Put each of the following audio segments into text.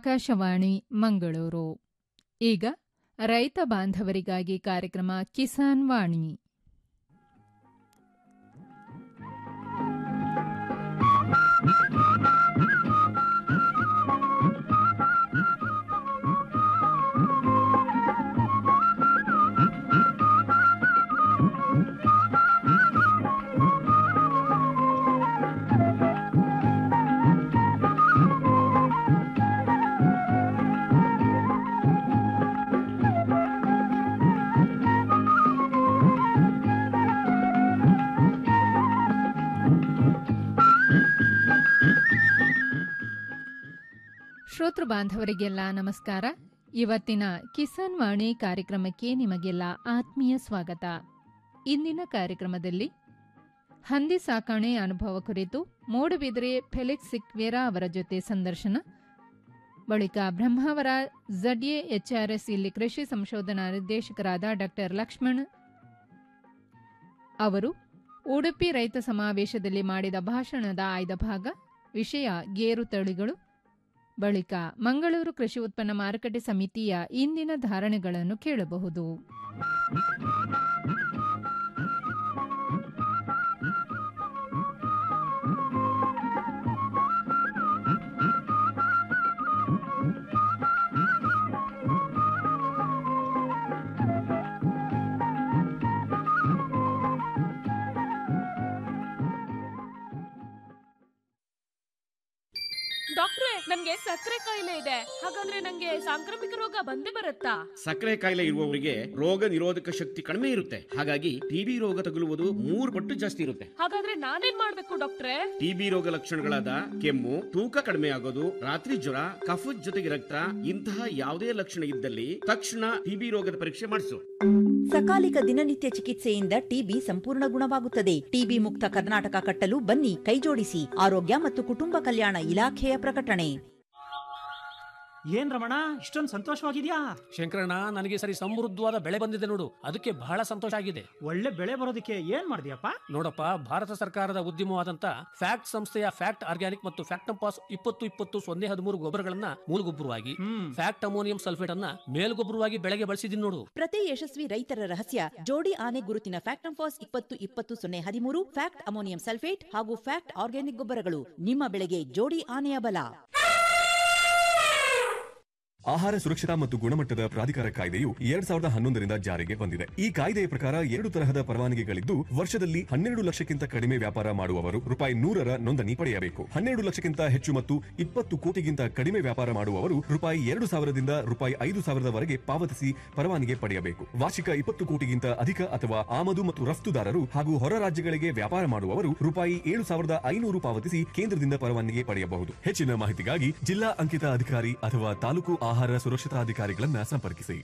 ಆಕಾಶವಾಣಿ ಮಂಗಳೂರು ಈಗ ರೈತ ಬಾಂಧವರಿಗಾಗಿ ಕಾರ್ಯಕ್ರಮ ಕಿಸಾನ್ ವಾಣಿ ಶ್ರೋತೃ ಬಾಂಧವರಿಗೆಲ್ಲ ನಮಸ್ಕಾರ ಇವತ್ತಿನ ಕಿಸಾನ್ ವಾಣಿ ಕಾರ್ಯಕ್ರಮಕ್ಕೆ ನಿಮಗೆಲ್ಲ ಆತ್ಮೀಯ ಸ್ವಾಗತ ಇಂದಿನ ಕಾರ್ಯಕ್ರಮದಲ್ಲಿ ಹಂದಿ ಸಾಕಾಣೆ ಅನುಭವ ಕುರಿತು ಮೂಡುಬಿದಿರೆ ಫೆಲಿಕ್ಸ್ ಸಿಕ್ವೇರಾ ಅವರ ಜೊತೆ ಸಂದರ್ಶನ ಬಳಿಕ ಬ್ರಹ್ಮಾವರ ಝಡ್ಎ ಎಚ್ಆರ್ಎಸ್ ಇಲ್ಲಿ ಕೃಷಿ ಸಂಶೋಧನಾ ನಿರ್ದೇಶಕರಾದ ಡಾಕ್ಟರ್ ಲಕ್ಷ್ಮಣ್ ಅವರು ಉಡುಪಿ ರೈತ ಸಮಾವೇಶದಲ್ಲಿ ಮಾಡಿದ ಭಾಷಣದ ಆಯ್ದ ಭಾಗ ವಿಷಯ ಗೇರು ತಳಿಗಳು ಬಳಿಕ ಮಂಗಳೂರು ಕೃಷಿ ಉತ್ಪನ್ನ ಮಾರುಕಟ್ಟೆ ಸಮಿತಿಯ ಇಂದಿನ ಧಾರಣೆಗಳನ್ನು ಕೇಳಬಹುದು ಡಾಕ್ಟ್ರೆ ನನ್ಗೆ ಸಕ್ಕರೆ ಕಾಯಿಲೆ ಇದೆ ಹಾಗಂದ್ರೆ ನಂಗೆ ಸಾಂಕ್ರಾಮಿಕ ರೋಗ ಬಂದೇ ಬರುತ್ತಾ ಸಕ್ಕರೆ ಕಾಯಿಲೆ ಇರುವವರಿಗೆ ರೋಗ ನಿರೋಧಕ ಶಕ್ತಿ ಕಡಿಮೆ ಇರುತ್ತೆ ಹಾಗಾಗಿ ಟಿಬಿ ರೋಗ ತಗುಲುವುದು ಮೂರು ಪಟ್ಟು ಜಾಸ್ತಿ ಇರುತ್ತೆ ಹಾಗಾದ್ರೆ ನಾನೇನ್ ಮಾಡ್ಬೇಕು ಡಾಕ್ಟ್ರೆ ಟಿಬಿ ರೋಗ ಲಕ್ಷಣಗಳಾದ ಕೆಮ್ಮು ತೂಕ ಕಡಿಮೆ ಆಗೋದು ರಾತ್ರಿ ಜ್ವರ ಕಫದ ಜೊತೆಗೆ ರಕ್ತ ಇಂತಹ ಯಾವುದೇ ಲಕ್ಷಣ ಇದ್ದಲ್ಲಿ ತಕ್ಷಣ ಟಿಬಿ ರೋಗದ ಪರೀಕ್ಷೆ ಮಾಡಿಸು ಸಕಾಲಿಕ ದಿನನಿತ್ಯ ಚಿಕಿತ್ಸೆಯಿಂದ ಟಿಬಿ ಸಂಪೂರ್ಣ ಗುಣವಾಗುತ್ತದೆ ಟಿಬಿ ಮುಕ್ತ ಕರ್ನಾಟಕ ಕಟ್ಟಲು ಬನ್ನಿ ಕೈಜೋಡಿಸಿ ಆರೋಗ್ಯ ಮತ್ತು ಕುಟುಂಬ ಕಲ್ಯಾಣ ಇಲಾಖೆಯ ಪ್ರಕಟಣೆ ಏನ್ ರಮಣ ಇಷ್ಟೊಂದು ಸಂತೋಷವಾಗಿದ್ಯಾ ಶಂಕರಣ್ಣ ನನಗೆ ಸರಿ ಸಮೃದ್ಧವಾದ ಬೆಳೆ ಬಂದಿದೆ ನೋಡು ಅದಕ್ಕೆ ಬಹಳ ಸಂತೋಷ ಆಗಿದೆ ಒಳ್ಳೆ ಬೆಳೆ ಬರೋದಕ್ಕೆ ಏನ್ ಮಾಡಿದ್ಯಪ್ಪ ನೋಡಪ್ಪ ಭಾರತ ಸರ್ಕಾರದ ಉದ್ಯಮವಾದಂತ ಫ್ಯಾಕ್ಟ್ ಸಂಸ್ಥೆಯ ಫ್ಯಾಕ್ಟ್ ಆರ್ಗ್ಯಾನಿಕ್ ಮತ್ತು ಫ್ಯಾಕ್ಟಂಪಾಸ್ ಇಪ್ಪತ್ತು ಇಪ್ಪತ್ತು ಸೊನ್ನೆ ಹದಿಮೂರು ಗೊಬ್ಬರಗಳನ್ನ ಮೂಲಗೊಬ್ಬರವಾಗಿ ಹ್ಮ್ ಫ್ಯಾಕ್ಟ್ ಅಮೋನಿಯಂ ಸಲ್ಫೇಟ್ ಅನ್ನ ಮೇಲ್ಗೊಬ್ಬರವಾಗಿ ಬೆಳೆಗೆ ಬಳಸಿದೀನಿ ನೋಡು ಪ್ರತಿ ಯಶಸ್ವಿ ರೈತರ ರಹಸ್ಯ ಜೋಡಿ ಆನೆ ಗುರುತಿನ ಫ್ಯಾಕ್ಟಂಫಾಸ್ ಇಪ್ಪತ್ತು ಇಪ್ಪತ್ತು ಸೊನ್ನೆ ಹದಿಮೂರು ಫ್ಯಾಕ್ಟ್ ಅಮೋನಿಯಂ ಸಲ್ಫೇಟ್ ಹಾಗೂ ಫ್ಯಾಕ್ಟ್ ಆರ್ಗ್ಯಾನಿಕ್ ಗೊಬ್ಬರಗಳು ನಿಮ್ಮ ಬೆಳೆಗೆ ಜೋಡಿ ಆನೆಯ ಬಲ ಆಹಾರ ಸುರಕ್ಷತಾ ಮತ್ತು ಗುಣಮಟ್ಟದ ಪ್ರಾಧಿಕಾರ ಕಾಯ್ದೆಯು ಎರಡ್ ಸಾವಿರದ ಹನ್ನೊಂದರಿಂದ ಜಾರಿಗೆ ಬಂದಿದೆ ಈ ಕಾಯ್ದೆಯ ಪ್ರಕಾರ ಎರಡು ತರಹದ ಪರವಾನಗಿಗಳಿದ್ದು ವರ್ಷದಲ್ಲಿ ಹನ್ನೆರಡು ಲಕ್ಷಕ್ಕಿಂತ ಕಡಿಮೆ ವ್ಯಾಪಾರ ಮಾಡುವವರು ರೂಪಾಯಿ ನೂರರ ನೋಂದಣಿ ಪಡೆಯಬೇಕು ಹನ್ನೆರಡು ಲಕ್ಷಕ್ಕಿಂತ ಹೆಚ್ಚು ಮತ್ತು ಇಪ್ಪತ್ತು ಕೋಟಿಗಿಂತ ಕಡಿಮೆ ವ್ಯಾಪಾರ ಮಾಡುವವರು ರೂಪಾಯಿ ಎರಡು ಸಾವಿರದಿಂದ ರೂಪಾಯಿ ಐದು ಸಾವಿರದವರೆಗೆ ಪಾವತಿಸಿ ಪರವಾನಗಿ ಪಡೆಯಬೇಕು ವಾರ್ಷಿಕ ಇಪ್ಪತ್ತು ಕೋಟಿಗಿಂತ ಅಧಿಕ ಅಥವಾ ಆಮದು ಮತ್ತು ರಫ್ತುದಾರರು ಹಾಗೂ ಹೊರ ರಾಜ್ಯಗಳಿಗೆ ವ್ಯಾಪಾರ ಮಾಡುವವರು ರೂಪಾಯಿ ಏಳು ಸಾವಿರದ ಐನೂರು ಪಾವತಿಸಿ ಕೇಂದ್ರದಿಂದ ಪರವಾನಗಿ ಪಡೆಯಬಹುದು ಹೆಚ್ಚಿನ ಮಾಹಿತಿಗಾಗಿ ಜಿಲ್ಲಾ ಅಂಕಿತ ಅಧಿಕಾರಿ ಅಥವಾ ತಾಲೂಕು ಆಹಾರ ಸುರಕ್ಷತಾ ಅಧಿಕಾರಿಗಳನ್ನ ಸಂಪರ್ಕಿಸಿ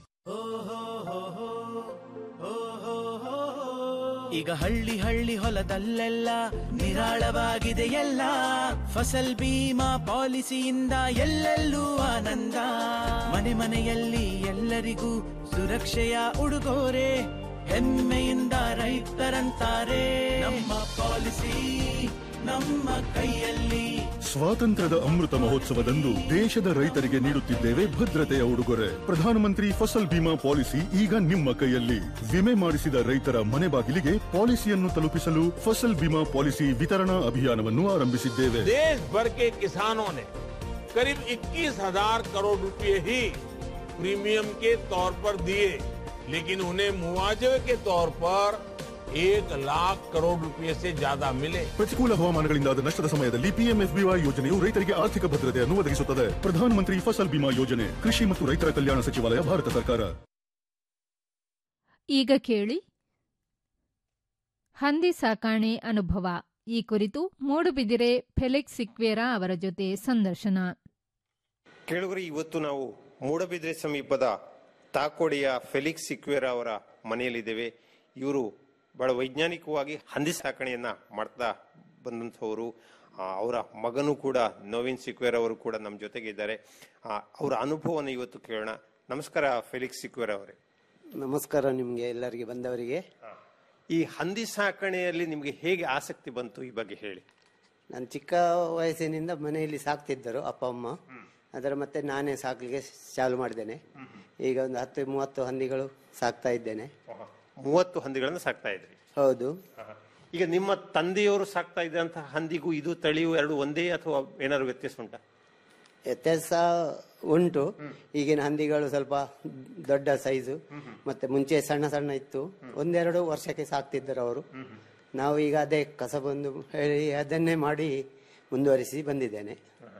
ಈಗ ಹಳ್ಳಿ ಹಳ್ಳಿ ಹೊಲದಲ್ಲೆಲ್ಲ ನಿರಾಳವಾಗಿದೆ ಎಲ್ಲ ಫಸಲ್ ಬೀಮಾ ಪಾಲಿಸಿಯಿಂದ ಎಲ್ಲೆಲ್ಲೂ ಆನಂದ ಮನೆ ಮನೆಯಲ್ಲಿ ಎಲ್ಲರಿಗೂ ಸುರಕ್ಷೆಯ ಉಡುಗೊರೆ ಹೆಮ್ಮೆಯಿಂದ ರೈತರಂತಾರೆ ನಮ್ಮ ಪಾಲಿಸಿ ನಮ್ಮ ಕೈಯಲ್ಲಿ ಸ್ವಾತಂತ್ರ್ಯದ ಅಮೃತ ಮಹೋತ್ಸವದಂದು ದೇಶದ ರೈತರಿಗೆ ನೀಡುತ್ತಿದ್ದೇವೆ ಭದ್ರತೆಯ ಉಡುಗೊರೆ ಪ್ರಧಾನಮಂತ್ರಿ ಫಸಲ್ ಬಿಮಾ ಪಾಲಿಸಿ ಈಗ ನಿಮ್ಮ ಕೈಯಲ್ಲಿ ವಿಮೆ ಮಾಡಿಸಿದ ರೈತರ ಮನೆ ಬಾಗಿಲಿಗೆ ಪಾಲಿಸಿಯನ್ನು ತಲುಪಿಸಲು ಫಸಲ್ ಬಿಮಾ ಪಾಲಿಸಿ ವಿತರಣಾ ಅಭಿಯಾನವನ್ನು ಆರಂಭಿಸಿದ್ದೇವೆ देश भर के किसानों ने करीब 21,000 करोड़ रुपए ही प्रीमियम के तौर पर दिए लेकिन उन्हें मुआवजे के तौर पर एक लाख करोड़ रुपए से ज्यादा मिले ಪ್ರತಿಕೂಲ ಹವಾಮಾನಗಳಿಂದಾದ ನಷ್ಟದ ಸಮಯದಲ್ಲಿ ಪಿಎಂಎಫ್ಬಿವೈ ಯೋಜನೆಯು ರೈತರಿಗೆ ಆರ್ಥಿಕ ಭದ್ರತೆಯನ್ನು ಒದಗಿಸುತ್ತದೆ ಪ್ರಧಾನಮಂತ್ರಿ ಫಸಲ್ ಬಿಮಾ ಯೋಜನೆ ಕೃಷಿ ಮತ್ತು ರೈತರ ಕಲ್ಯಾಣ ಸಚಿವಾಲಯ ಭಾರತ ಸರ್ಕಾರ ಈಗ ಕೇಳಿ ಹಂದಿ ಸಾಕಾಣೆ ಅನುಭವ ಈ ಕುರಿತು ಮೂಡುಬಿದಿರೆ ಫೆಲಿಕ್ಸ್ ಸಿಕ್ವೇರಾ ಅವರ ಜೊತೆ ಸಂದರ್ಶನ ಕೇಳುಗರಿ ಇವತ್ತು ನಾವು ಮೂಡಬಿದ್ರೆ ಸಮೀಪದ ತಾಕೋಡಿಯ ಫೆಲಿಕ್ಸ್ ಸಿಕ್ವೇರ ಅವರ ಮನೆಯಲ್ಲಿದ್ದೇವೆ ಇವರು ಬಹಳ ವೈಜ್ಞಾನಿಕವಾಗಿ ಹಂದಿ ಸಾಕಣೆಯನ್ನ ಮಾಡ್ತಾ ಬಂದಂಥವರು ಆ, ಅವರ ಮಗನೂ ಕೂಡ ನವೀನ್ ಸಿಕ್ವೇರ್ ಅವರು ಕೂಡ ನಮ್ಮ ಜೊತೆಗೆ ಇದ್ದಾರೆ ಆ, ಅವರ ಅನುಭವವನ್ನು ಇವತ್ತು ಕೇಳೋಣ ನಮಸ್ಕಾರ ಫೆಲಿಕ್ಸ್ ಸಿಕ್ವೇರ್ ಅವರೇ ನಮಸ್ಕಾರ ನಿಮಗೆ ಎಲ್ಲರಿಗೆ ಬಂದವರಿಗೆ ಈ ಹಂದಿ ಸಾಕಣೆಯಲ್ಲಿ ನಿಮಗೆ ಹೇಗೆ ಆಸಕ್ತಿ ಬಂತು ಈ ಬಗ್ಗೆ ಹೇಳಿ ನಾನು ಚಿಕ್ಕ ವಯಸ್ಸಿನಿಂದ ಮನೆಯಲ್ಲಿ ಸಾಕ್ತಿದ್ದರು ಅಪ್ಪ ಅಮ್ಮ ಅದರ ಮತ್ತೆ ನಾನೇ ಸಾಕಲಿಕ್ಕೆ ಚಾಲು ಮಾಡಿದ್ದೇನೆ ಈಗ ಒಂದು ಹತ್ತು ಮೂವತ್ತು ಹಂದಿಗಳು ಸಾಕ್ತಾ ಇದ್ದೇನೆ ಮೂವತ್ತು ಹಂದಿಗಳನ್ನು ಸಾಕ್ತಾ ಇದ್ರಿ ಹೌದು ಈಗ ನಿಮ್ಮ ತಂದೆಯವರು ಸಾಕ್ತಾ ಇದ್ದಂತಹ ಹಂದಿಗೂ ಇದು ತಳಿಯು ಎರಡು ಒಂದೇ ಅಥವಾ ಏನಾದ್ರು ವ್ಯತ್ಯಾಸ ಉಂಟಾ ವ್ಯತ್ಯಾಸ ಉಂಟು ಈಗಿನ ಹಂದಿಗಳು ಸ್ವಲ್ಪ ದೊಡ್ಡ ಸೈಜು ಮತ್ತೆ ಮುಂಚೆ ಸಣ್ಣ ಸಣ್ಣ ಇತ್ತು ಒಂದೆರಡು ವರ್ಷಕ್ಕೆ ಸಾಕ್ತಿದ್ದರು ಅವರು ನಾವು ಈಗ ಅದೇ ಕಸಬಂದು ಹೇಳಿ ಅದನ್ನೇ ಮಾಡಿ ಮುಂದುವರಿಸಿ ಬಂದಿದ್ದೇನೆ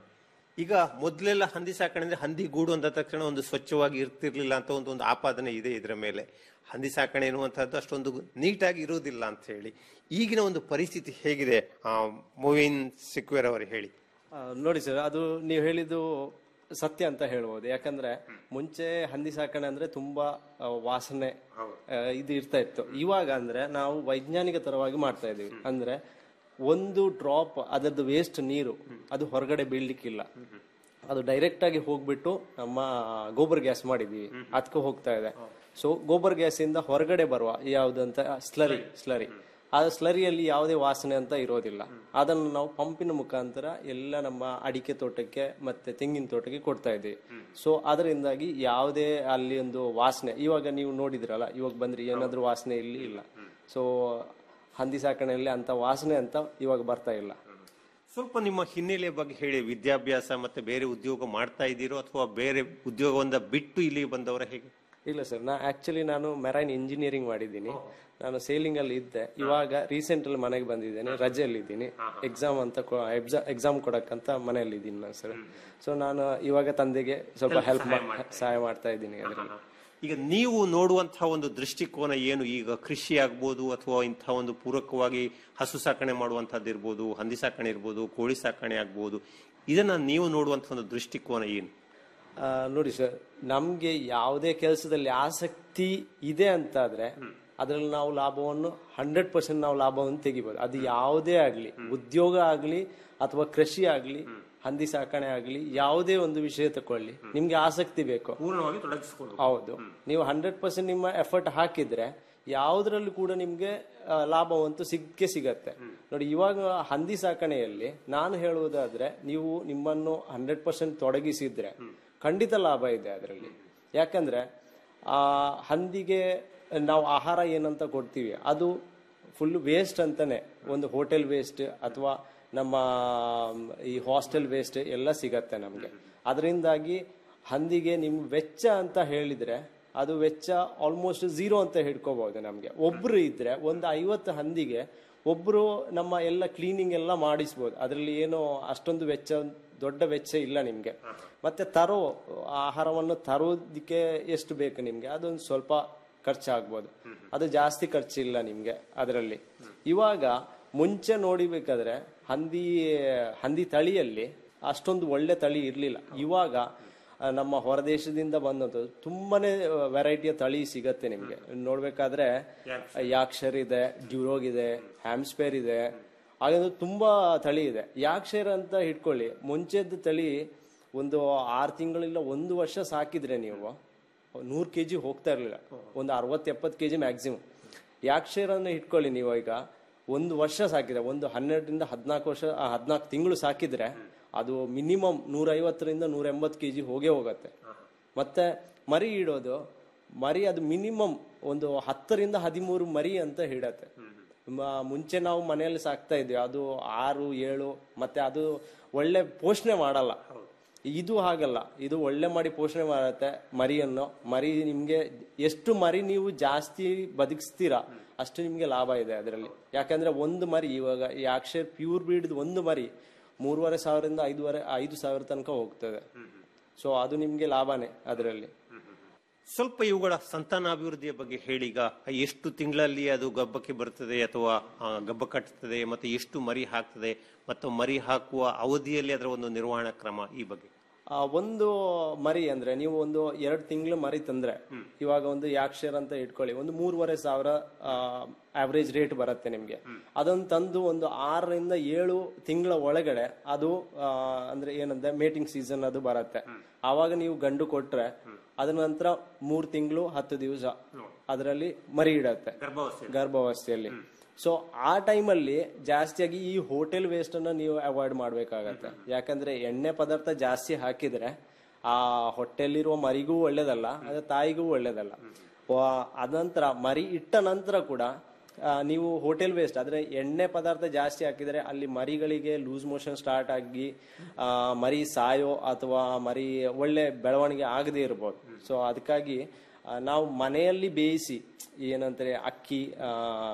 ಈಗ ಮೊದಲೆಲ್ಲ ಹಂದಿ ಸಾಕಣೆ ಅಂದ್ರೆ ಹಂದಿ ಗೂಡು ಅಂದ ತಕ್ಷಣ ಒಂದು ಸ್ವಚ್ಛವಾಗಿ ಇರ್ತಿರ್ಲಿಲ್ಲ ಅಂತ ಒಂದು ಒಂದು ಆಪಾದನೆ ಇದೆ ಇದರ ಮೇಲೆ ಹಂದಿ ಸಾಕಣೆ ಎನ್ನುವಂತಹದ್ದು ಅಷ್ಟೊಂದು ನೀಟಾಗಿ ಇರುವುದಿಲ್ಲ ಅಂತ ಹೇಳಿ ಈಗಿನ ಒಂದು ಪರಿಸ್ಥಿತಿ ಹೇಗಿದೆ ಆ ಮೂವಿನ್ ಸಿಕ್ವೇರ್ ಅವರು ಹೇಳಿ ಆ, ನೋಡಿ ಸರ್ ಅದು ನೀವು ಹೇಳಿದ್ದು ಸತ್ಯ ಅಂತ ಹೇಳ್ಬೋದು ಯಾಕಂದ್ರೆ ಮುಂಚೆ ಹಂದಿ ಸಾಕಣೆ ಅಂದ್ರೆ ತುಂಬಾ ಆ, ವಾಸನೆ ಆ, ಇದು ಇರ್ತಾ ಇತ್ತು ಇವಾಗ ಅಂದ್ರೆ ನಾವು ವೈಜ್ಞಾನಿಕ ತರವಾಗಿ ಮಾಡ್ತಾ ಇದೀವಿ ಅಂದ್ರೆ ಒಂದು ಡ್ರಾಪ್ ಅದರದ್ದು ವೇಸ್ಟ್ ನೀರು ಅದು ಹೊರಗಡೆ ಬೀಳ್ಲಿಕ್ಕಿಲ್ಲ ಅದು ಡೈರೆಕ್ಟ್ ಆಗಿ ಹೋಗ್ಬಿಟ್ಟು ನಮ್ಮ ಗೋಬರ್ ಗ್ಯಾಸ್ ಮಾಡಿದೀವಿ ಅದಕ್ಕೆ ಹೋಗ್ತಾ ಇದೆ ಸೊ ಗೋಬರ್ ಗ್ಯಾಸ್ ಇಂದ ಹೊರಗಡೆ ಬರುವ ಯಾವುದಂತ ಸ್ಲರಿ ಸ್ಲರಿ ಆ ಸ್ಲರಿಯಲ್ಲಿ ಯಾವುದೇ ವಾಸನೆ ಅಂತ ಇರೋದಿಲ್ಲ ಅದನ್ನು ನಾವು ಪಂಪಿನ ಮುಖಾಂತರ ಎಲ್ಲ ನಮ್ಮ ಅಡಿಕೆ ತೋಟಕ್ಕೆ ಮತ್ತೆ ತೆಂಗಿನ ತೋಟಕ್ಕೆ ಕೊಡ್ತಾ ಇದ್ದೀವಿ ಸೊ ಅದರಿಂದಾಗಿ ಯಾವುದೇ ಅಲ್ಲಿ ಒಂದು ವಾಸನೆ ಇವಾಗ ನೀವು ನೋಡಿದ್ರಲ್ಲ ಇವಾಗ ಬಂದ್ರಿ ಏನಾದ್ರೂ ವಾಸನೆ ಇಲ್ಲಿ ಇಲ್ಲ ಸೊ ಹಂದಿ ಸಾಕಣೆಯಲ್ಲಿ ಅಂತ ವಾಸನೆ ಅಂತ ಇವಾಗ ಬರ್ತಾ ಇಲ್ಲ ಸ್ವಲ್ಪ ನಿಮ್ಮ ಹಿನ್ನೆಲೆಯ ಬಗ್ಗೆ ಹೇಳಿ ವಿದ್ಯಾಭ್ಯಾಸ ಮತ್ತೆ ಬೇರೆ ಉದ್ಯೋಗ ಮಾಡ್ತಾ ಇದ್ದೀರೋ ಅಥವಾ ಬೇರೆ ಉದ್ಯೋಗವನ್ನ ಬಿಟ್ಟು ಇಲ್ಲಿ ಬಂದವರ ಹೇಗೆ ಇಲ್ಲ ಸರ್ ನಾ ಆಕ್ಚುಲಿ ನಾನು ಮೆರೈನ್ ಇಂಜಿನಿಯರಿಂಗ್ ಮಾಡಿದ್ದೀನಿ ನಾನು ಸೇಲಿಂಗ್ ಅಲ್ಲಿ ಇದ್ದೆ ಇವಾಗ ರೀಸೆಂಟ್ ಅಲ್ಲಿ ಮನೆಗೆ ಬಂದಿದ್ದೇನೆ ರಜೆಯಲ್ಲಿ ಇದ್ದೀನಿ ಎಕ್ಸಾಮ್ ಅಂತ ಎಕ್ಸಾಮ್ ಕೊಡಕ್ಕಂತ ಮನೆಯಲ್ಲಿ ಇದ್ದೀನಿ ನಾನು ಸರ್ ಸೊ ನಾನು ಇವಾಗ ತಂದೆಗೆ ಸ್ವಲ್ಪ ಹೆಲ್ಪ್ ಸಹಾಯ ಮಾಡ್ತಾ ಇದ್ದೀನಿ ಅದರಲ್ಲಿ ಈಗ ನೀವು ನೋಡುವಂತಹ ಒಂದು ದೃಷ್ಟಿಕೋನ ಏನು ಈಗ ಕೃಷಿ ಆಗ್ಬೋದು ಅಥವಾ ಇಂತಹ ಒಂದು ಪೂರಕವಾಗಿ ಹಸು ಸಾಕಣೆ ಮಾಡುವಂತಹದ್ದು ಇರ್ಬೋದು ಹಂದಿ ಸಾಕಣೆ ಇರ್ಬೋದು ಕೋಳಿ ಸಾಕಣೆ ಆಗ್ಬೋದು ಇದನ್ನ ನೀವು ನೋಡುವಂತಹ ಒಂದು ದೃಷ್ಟಿಕೋನ ಏನು ಆ, ನೋಡಿ ಸರ್ ನಮ್ಗೆ ಯಾವುದೇ ಕೆಲಸದಲ್ಲಿ ಆಸಕ್ತಿ ಇದೆ ಅಂತಾದ್ರೆ ಅದ್ರಲ್ಲಿ ನಾವು ಲಾಭವನ್ನು ಹಂಡ್ರೆಡ್ ಪರ್ಸೆಂಟ್ ನಾವು ಲಾಭವನ್ನು ತೆಗಿಬಹುದು ಅದು ಯಾವುದೇ ಆಗ್ಲಿ ಉದ್ಯೋಗ ಆಗ್ಲಿ ಅಥವಾ ಕೃಷಿ ಆಗ್ಲಿ ಹಂದಿ ಸಾಕಣೆ ಆಗ್ಲಿ ಯಾವುದೇ ಒಂದು ವಿಷಯ ತಕೊಳ್ಳಿ ನಿಮ್ಗೆ ಆಸಕ್ತಿ ಬೇಕು ಪೂರ್ಣವಾಗಿ ತೊಡಗಿಸಿಕೊಂಡು ಹೌದು ನೀವು ಹಂಡ್ರೆಡ್ ಪರ್ಸೆಂಟ್ ನಿಮ್ಮ ಎಫರ್ಟ್ ಹಾಕಿದ್ರೆ ಯಾವುದ್ರಲ್ಲೂ ಕೂಡ ನಿಮ್ಗೆ ಆ, ಲಾಭವಂತೂ ಸಿಕ್ಕೇ ಸಿಗತ್ತೆ ನೋಡಿ ಇವಾಗ ಹಂದಿ ಸಾಕಣೆಯಲ್ಲಿ ನಾನು ಹೇಳುವುದಾದ್ರೆ ನೀವು ನಿಮ್ಮನ್ನು ಹಂಡ್ರೆಡ್ ಪರ್ಸೆಂಟ್ ತೊಡಗಿಸಿದ್ರೆ ಖಂಡಿತ ಲಾಭ ಇದೆ ಅದರಲ್ಲಿ ಯಾಕಂದ್ರೆ ಆ ಹಂದಿಗೆ ನಾವು ಆಹಾರ ಏನಂತ ಕೊಡ್ತೀವಿ ಅದು ಫುಲ್ ವೇಸ್ಟ್ ಅಂತಾನೆ ಒಂದು ಹೋಟೆಲ್ ವೇಸ್ಟ್ ಅಥವಾ ನಮ್ಮ ಮ್, ಈ ಹಾಸ್ಟೆಲ್ ವೇಸ್ಟ್ ಎಲ್ಲ ಸಿಗತ್ತೆ ನಮಗೆ ಅದರಿಂದಾಗಿ ಹಂದಿಗೆ ನಿಮ್ ವೆಚ್ಚ ಅಂತ ಹೇಳಿದ್ರೆ ಅದು ವೆಚ್ಚ ಆಲ್ಮೋಸ್ಟ್ ಝೀರೋ ಅಂತ ಹಿಡ್ಕೋಬಹುದು ನಮಗೆ ಒಬ್ರು ಇದ್ರೆ ಒಂದು ಐವತ್ತು ಹಂದಿಗೆ ಒಬ್ರು ನಮ್ಮ ಎಲ್ಲ ಕ್ಲೀನಿಂಗ್ ಎಲ್ಲ ಮಾಡಿಸ್ಬೋದು ಅದರಲ್ಲಿ ಏನು ಅಷ್ಟೊಂದು ವೆಚ್ಚ ದೊಡ್ಡ ವೆಚ್ಚ ಇಲ್ಲ ನಿಮ್ಗೆ ಮತ್ತೆ ತರೋ ಆಹಾರವನ್ನು ತರೋದಕ್ಕೆ ಎಷ್ಟು ಬೇಕು ನಿಮ್ಗೆ ಅದೊಂದು ಸ್ವಲ್ಪ ಖರ್ಚಾಗ್ಬೋದು ಅದು ಜಾಸ್ತಿ ಖರ್ಚಿಲ್ಲ ನಿಮ್ಗೆ ಅದರಲ್ಲಿ ಇವಾಗ ಮುಂಚೆ ನೋಡಿಬೇಕಾದ್ರೆ ಹಂದಿ ಹಂದಿ ತಳಿಯಲ್ಲಿ ಅಷ್ಟೊಂದು ಒಳ್ಳೆ ತಳಿ ಇರ್ಲಿಲ್ಲ ಇವಾಗ ಆ, ನಮ್ಮ ಹೊರದೇಶದಿಂದ ಬಂದಂಥದ್ದು ತುಂಬಾನೇ ವೆರೈಟಿಯ ತಳಿ ಸಿಗತ್ತೆ ನಿಮ್ಗೆ ನೋಡ್ಬೇಕಾದ್ರೆ ಯಾಕ್ಷರ್ ಇದೆ ಡ್ಯೂರೋಗ್ ಇದೆ ಹ್ಯಾಮ್ಸ್ಪೇರ್ ಇದೆ ಹಾಗೆ ತುಂಬಾ ತಳಿ ಇದೆ ಯಾಕ್ಷರ್ ಅಂತ ಇಟ್ಕೊಳ್ಳಿ ಮುಂಚೆದ್ದು ತಳಿ ಒಂದು ಆರು ತಿಂಗಳಿಲ್ಲ ಒಂದು ವರ್ಷ ಸಾಕಿದ್ರೆ ನೀವು ನೂರು ಕೆ ಜಿ ಹೋಗ್ತಾ ಇರಲಿಲ್ಲ ಒಂದು ಅರವತ್ತು ಎಪ್ಪತ್ತು ಕೆ ಜಿ ಮ್ಯಾಕ್ಸಿಮಮ್ ಯಾಕ್ಷರನ್ನು ಇಟ್ಕೊಳ್ಳಿ ನೀವು ಈಗ ಒಂದು ವರ್ಷ ಸಾಕಿದ್ರೆ ಒಂದು ಹನ್ನೆರಡರಿಂದ ಹದಿನಾಲ್ಕು ವರ್ಷ ಹದಿನಾಲ್ಕು ತಿಂಗಳು ಸಾಕಿದ್ರೆ ಅದು ಮಿನಿಮಮ್ ನೂರೈವತ್ತರಿಂದ ನೂರ ಎಂಬತ್ತು ಕೆ ಜಿ ಹೋಗೇ ಹೋಗತ್ತೆ ಮತ್ತೆ ಮರಿ ಇಡೋದು ಮರಿ ಅದು ಮಿನಿಮಮ್ ಒಂದು ಹತ್ತರಿಂದ ಹದಿಮೂರು ಮರಿ ಅಂತ ಹಿಡತ್ತೆ ಮ- ಮುಂಚೆ ನಾವು ಮನೆಯಲ್ಲಿ ಸಾಕ್ತಾ ಇದ್ವಿ ಅದು ಆರು ಏಳು ಮತ್ತೆ ಅದು ಒಳ್ಳೆ ಪೋಷಣೆ ಮಾಡಲ್ಲ ಇದು ಹಾಗಲ್ಲ ಇದು ಒಳ್ಳೆ ಮಾಡಿ ಪೋಷಣೆ ಮಾಡುತ್ತೆ ಮರಿಯನ್ನು ಮರಿ ನಿಮ್ಗೆ ಎಷ್ಟು ಮರಿ ನೀವು ಜಾಸ್ತಿ ಬದುಕಿಸ್ತೀರಾ ಅಷ್ಟು ನಿಮ್ಗೆ ಲಾಭ ಇದೆ ಅದರಲ್ಲಿ ಯಾಕಂದ್ರೆ ಒಂದು ಮರಿ ಇವಾಗ ಈ ಅಕ್ಷರ್ ಪ್ಯೂರ್ ಬ್ರೀಡ್ ಒಂದು ಮರಿ ಮೂರುವರೆ ಸಾವಿರದಿಂದ ಐದುವರೆ ಐದು ಸಾವಿರ ತನಕ ಹೋಗ್ತದೆ ಸೊ ಅದು ನಿಮ್ಗೆ ಲಾಭನೇ ಅದರಲ್ಲಿ ಸ್ವಲ್ಪ ಇವುಗಳ ಸಂತಾನಾಭಿವೃದ್ಧಿಯ ಬಗ್ಗೆ ಹೇಳಿ ಈಗ ಎಷ್ಟು ತಿಂಗಳಲ್ಲಿ ಅದು ಗಬ್ಬಕ್ಕೆ ಬರ್ತದೆ ಅಥವಾ ಆ, ಗಬ್ಬ ಕಟ್ಟುತ್ತದೆ ಮತ್ತೆ ಎಷ್ಟು ಮರಿ ಹಾಕ್ತದೆ ಮತ್ತು ಮರಿ ಹಾಕುವ ಅವಧಿಯಲ್ಲಿ ಅದರ ಒಂದು ನಿರ್ವಹಣಾ ಕ್ರಮ ಈ ಬಗ್ಗೆ ಆ, ಒಂದು ಮರಿ ಅಂದ್ರೆ ನೀವು ಒಂದು ಎರಡು ತಿಂಗಳು ಮರಿ ತಂದ್ರೆ ಇವಾಗ ಒಂದು ಯಾಕ್ಷರ್ ಅಂತ ಇಟ್ಕೊಳ್ಳಿ ಒಂದು ಮೂರುವರೆ ಸಾವಿರ ಆವರೇಜ್ ರೇಟ್ ಬರುತ್ತೆ ನಿಮ್ಗೆ ಅದನ್ನ ತಂದು ಒಂದು ಆರರಿಂದ ಏಳು ತಿಂಗಳ ಒಳಗಡೆ ಅದು ಆ, ಅಂದ್ರೆ ಏನಂದ್ರೆ ಮೇಟಿಂಗ್ ಸೀಸನ್ ಅದು ಬರುತ್ತೆ ಆವಾಗ ನೀವು ಗಂಡು ಕೊಟ್ರೆ ಅದ ನಂತರ ಮೂರ್ ತಿಂಗಳು ಹತ್ತು ದಿವಸ ಅದರಲ್ಲಿ ಮರಿ ಇಡತ್ತೆ ಗರ್ಭಾವಸ್ಥೆಯಲ್ಲಿ ಸೊ ಆ ಟೈಮಲ್ಲಿ ಜಾಸ್ತಿಯಾಗಿ ಈ ಹೋಟೆಲ್ ವೇಸ್ಟ್ ಅನ್ನ ನೀವು ಅವಾಯ್ಡ್ ಮಾಡ್ಬೇಕಾಗತ್ತೆ ಯಾಕಂದ್ರೆ ಎಣ್ಣೆ ಪದಾರ್ಥ ಜಾಸ್ತಿ ಹಾಕಿದ್ರೆ ಆ ಹೊಟ್ಟೆಲಿರುವ ಮರಿಗೂ ಒಳ್ಳೇದಲ್ಲ ಅದೇ ತಾಯಿಗೂ ಒಳ್ಳೇದಲ್ಲ ವ- ಅನಂತರ ಮರಿ ಇಟ್ಟ ನಂತರ ಕೂಡ ಆ, ನೀವು ಹೋಟೆಲ್ ವೇಸ್ಟ್ ಆದ್ರೆ ಎಣ್ಣೆ ಪದಾರ್ಥ ಜಾಸ್ತಿ ಹಾಕಿದ್ರೆ ಅಲ್ಲಿ ಮರಿಗಳಿಗೆ ಲೂಸ್ ಮೋಷನ್ ಸ್ಟಾರ್ಟ್ ಆಗಿ ಆ, ಮರಿ ಸಾಯೋ ಅಥವಾ ಮರಿ ಒಳ್ಳೆ ಬೆಳವಣಿಗೆ ಆಗದೆ ಇರ್ಬೋದು ಸೊ ಅದಕ್ಕಾಗಿ ಆ, ನಾವು ಮನೆಯಲ್ಲಿ ಬೇಯಿಸಿ ಏನಂತಾರೆ ಅಕ್ಕಿ ಆ,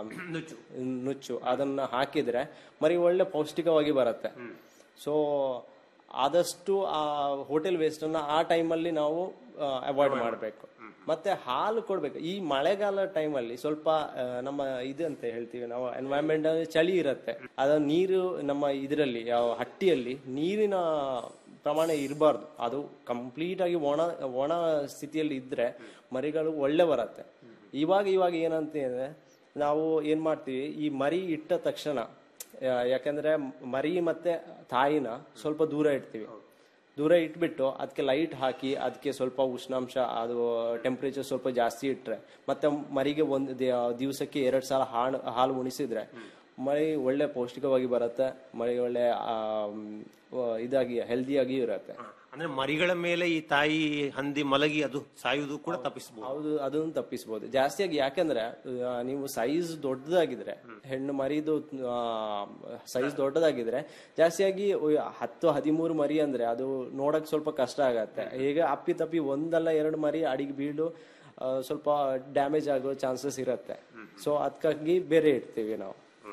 ನುಚ್ಚು ಅದನ್ನ ಹಾಕಿದ್ರೆ ಮರಿ ಒಳ್ಳೆ ಪೌಷ್ಟಿಕವಾಗಿ ಬರುತ್ತೆ ಸೊ ಆದಷ್ಟು ಆ ಹೋಟೆಲ್ ವೇಸ್ಟ್ ಅನ್ನ ಆ ಟೈಮಲ್ಲಿ ನಾವು ಅವಾಯ್ಡ್ ಮಾಡಬೇಕು ಮತ್ತೆ ಹಾಲು ಕೊಡ್ಬೇಕು ಈ ಮಳೆಗಾಲ ಟೈಮಲ್ಲಿ ಸ್ವಲ್ಪ ಆ, ನಮ್ಮ ಇದು ಅಂತ ಹೇಳ್ತೀವಿ ನಾವು ಎನ್ವೈರನ್ಮೆಂಟ್ ಚಳಿ ಇರುತ್ತೆ ಅದ ನೀರು ನಮ್ಮ ಇದರಲ್ಲಿ ಯಾವ ಹಟ್ಟಿಯಲ್ಲಿ ನೀರಿನ ಪ್ರಮಾಣ ಇರಬಾರ್ದು ಅದು ಕಂಪ್ಲೀಟ್ ಆಗಿ ಒಣ ಒಣ ಸ್ಥಿತಿಯಲ್ಲಿ ಇದ್ರೆ ಮರಿಗಳು ಒಳ್ಳೆ ಬರುತ್ತೆ ಇವಾಗ ಇವಾಗ ಏನಂತ ಅಂದ್ರೆ ನಾವು ಏನ್ ಮಾಡ್ತೀವಿ ಈ ಮರಿ ಇಟ್ಟ ತಕ್ಷಣ ಆ, ಯಾಕಂದ್ರೆ ಮರಿ ಮತ್ತೆ ತಾಯಿನ ಸ್ವಲ್ಪ ದೂರ ಇಡ್ತೀವಿ ದೂರ ಇಟ್ಬಿಟ್ಟು ಅದಕ್ಕೆ ಲೈಟ್ ಹಾಕಿ ಅದಕ್ಕೆ ಸ್ವಲ್ಪ ಉಷ್ಣಾಂಶ ಅದು ಟೆಂಪ್ರೇಚರ್ ಸ್ವಲ್ಪ ಜಾಸ್ತಿ ಇಟ್ರೆ ಮತ್ತೆ ಮರಿಗೆ ಒಂದು ದಿವಸಕ್ಕೆ ಎರಡು ಸಲ ಹಾಲು ಹಾಲು ಉಣಿಸಿದ್ರೆ ಮರಿ ಒಳ್ಳೆ ಪೌಷ್ಟಿಕವಾಗಿ ಬರುತ್ತೆ ಮರಿ ಒಳ್ಳೆ ಆ, ಮ್, ಇದಾಗಿ ಹೆಲ್ದಿಯಾಗಿ ಇರುತ್ತೆ ಅಂದ್ರೆ ಮರಿಗಳ ಮೇಲೆ ಈ ತಾಯಿ ಹಂದಿ ಮಲಗಿ ಅದು ಸಾಯುವುದು ಕೂಡ ತಪ್ಪಿಸಬಹುದು ಹೌದು ಅದನ್ನು ತಪ್ಪಿಸಬಹುದು ಜಾಸ್ತಿಯಾಗಿ ಯಾಕಂದ್ರೆ ಆ, ನೀವು ಸೈಜ್ ದೊಡ್ಡದಾಗಿದ್ರೆ ಹೆಣ್ಣು ಮರಿದು ಸೈಜ್ ದೊಡ್ಡದಾಗಿದ್ರೆ ಜಾಸ್ತಿಯಾಗಿ ಉಯ್- ಹತ್ತು ಹದಿಮೂರು ಮರಿ ಅಂದ್ರೆ ಅದು ನೋಡಕ್ ಸ್ವಲ್ಪ ಕಷ್ಟ ಆಗತ್ತೆ ಈಗ ಅಪ್ಪಿ ತಪ್ಪಿ ಒಂದಲ್ಲ ಎರಡು ಮರಿ ಅಡಿಗೆ ಬೀಳು ಆ, ಸ್ವಲ್ಪ ಡ್ಯಾಮೇಜ್ ಆಗೋ ಚಾನ್ಸಸ್ ಇರುತ್ತೆ ಸೊ ಅದಕ್ಕಾಗಿ ಬೇರೆ ಇಡ್ತೀವಿ ನಾವು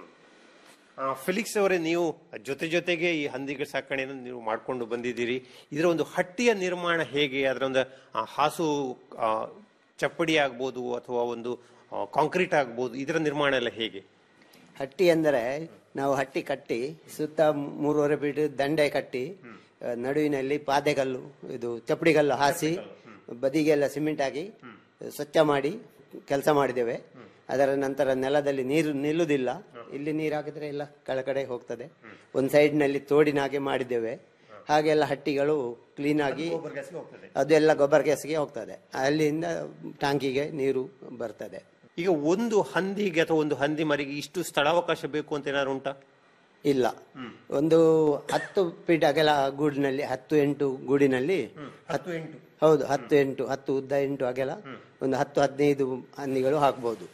ಆ, ಫೆಲಿಕ್ಸ್ ಅವರೇ ನೀವು ಜೊತೆ ಜೊತೆಗೆ ಈ ಹಂದಿಗಳ ಸಾಕಣೆಯನ್ನು ನೀವು ಮಾಡ್ಕೊಂಡು ಬಂದಿದ್ದೀರಿ ಇದರ ಒಂದು ಹಟ್ಟಿಯ ನಿರ್ಮಾಣ ಹೇಗೆ ಅದರ ಒಂದು ಆ, ಹಾಸು ಆ, ಚಪ್ಪಡಿ ಆಗ್ಬೋದು ಅಥವಾ ಒಂದು ಕಾಂಕ್ರೀಟ್ ಆಗ್ಬೋದು ಇದರ ನಿರ್ಮಾಣ ಎಲ್ಲ ಹೇಗೆ ಹಟ್ಟಿ ಅಂದರೆ ನಾವು ಹಟ್ಟಿ ಕಟ್ಟಿ ಸುತ್ತ ಮೂರುವರೆ ಫೀಟ್ ದಂಡೆ ಕಟ್ಟಿ ಆ, ನಡುವಿನಲ್ಲಿ ಪಾದೆಗಲ್ಲು ಇದು ಚಪ್ಪಡಿಗಲ್ಲು ಹಾಸಿ ಬದಿಗೆಲ್ಲ ಸಿಮೆಂಟ್ ಹಾಕಿ ಸ್ವಚ್ಛ ಮಾಡಿ ಕೆಲಸ ಮಾಡಿದ್ದೇವೆ ಅದರ ನಂತರ ನೆಲದಲ್ಲಿ ನೀರು ನಿಲ್ಲುವುದಿಲ್ಲ ಇಲ್ಲಿ ನೀರು ಹಾಕಿದ್ರೆ ಎಲ್ಲ ಕೆಳಗಡೆ ಹೋಗ್ತದೆ ಒಂದು ಸೈಡ್ನಲ್ಲಿ ತೋಡಿನ ಹಾಗೆ ಮಾಡಿದ್ದೇವೆ ಹಾಗೆಲ್ಲ ಹಟ್ಟಿಗಳು ಕ್ಲೀನ್ ಆಗಿ ಅದೆಲ್ಲ ಗೊಬ್ಬರ ಗ್ಯಾಸ್ಗೆ ಹೋಗ್ತದೆ ಅಲ್ಲಿಂದ ಟಾಂಕಿಗೆ ನೀರು ಬರ್ತದೆ ಈಗ ಒಂದು ಹಂದಿಗೆ ಅಥವಾ ಒಂದು ಹಂದಿ ಮರಿಗೆ ಇಷ್ಟು ಸ್ಥಳಾವಕಾಶ ಬೇಕು ಅಂತ ಏನಾದ್ರು ಉಂಟಾ ಇಲ್ಲ ಒಂದು ಹತ್ತು ಫೀಟ್ ಅಗಲ ಗೂಡಿನಲ್ಲಿ ಹತ್ತು ಎಂಟು ಗೂಡಿನಲ್ಲಿ ಹತ್ತು ಎಂಟು ಹೌದು ಹತ್ತು ಎಂಟು ಹತ್ತು ಉದ್ದ ಎಂಟು ಅಗಲ ಒಂದು ಹತ್ತು ಹದಿನೈದು ಹಂದಿಗಳು ಹಾಕ್ಬಹುದು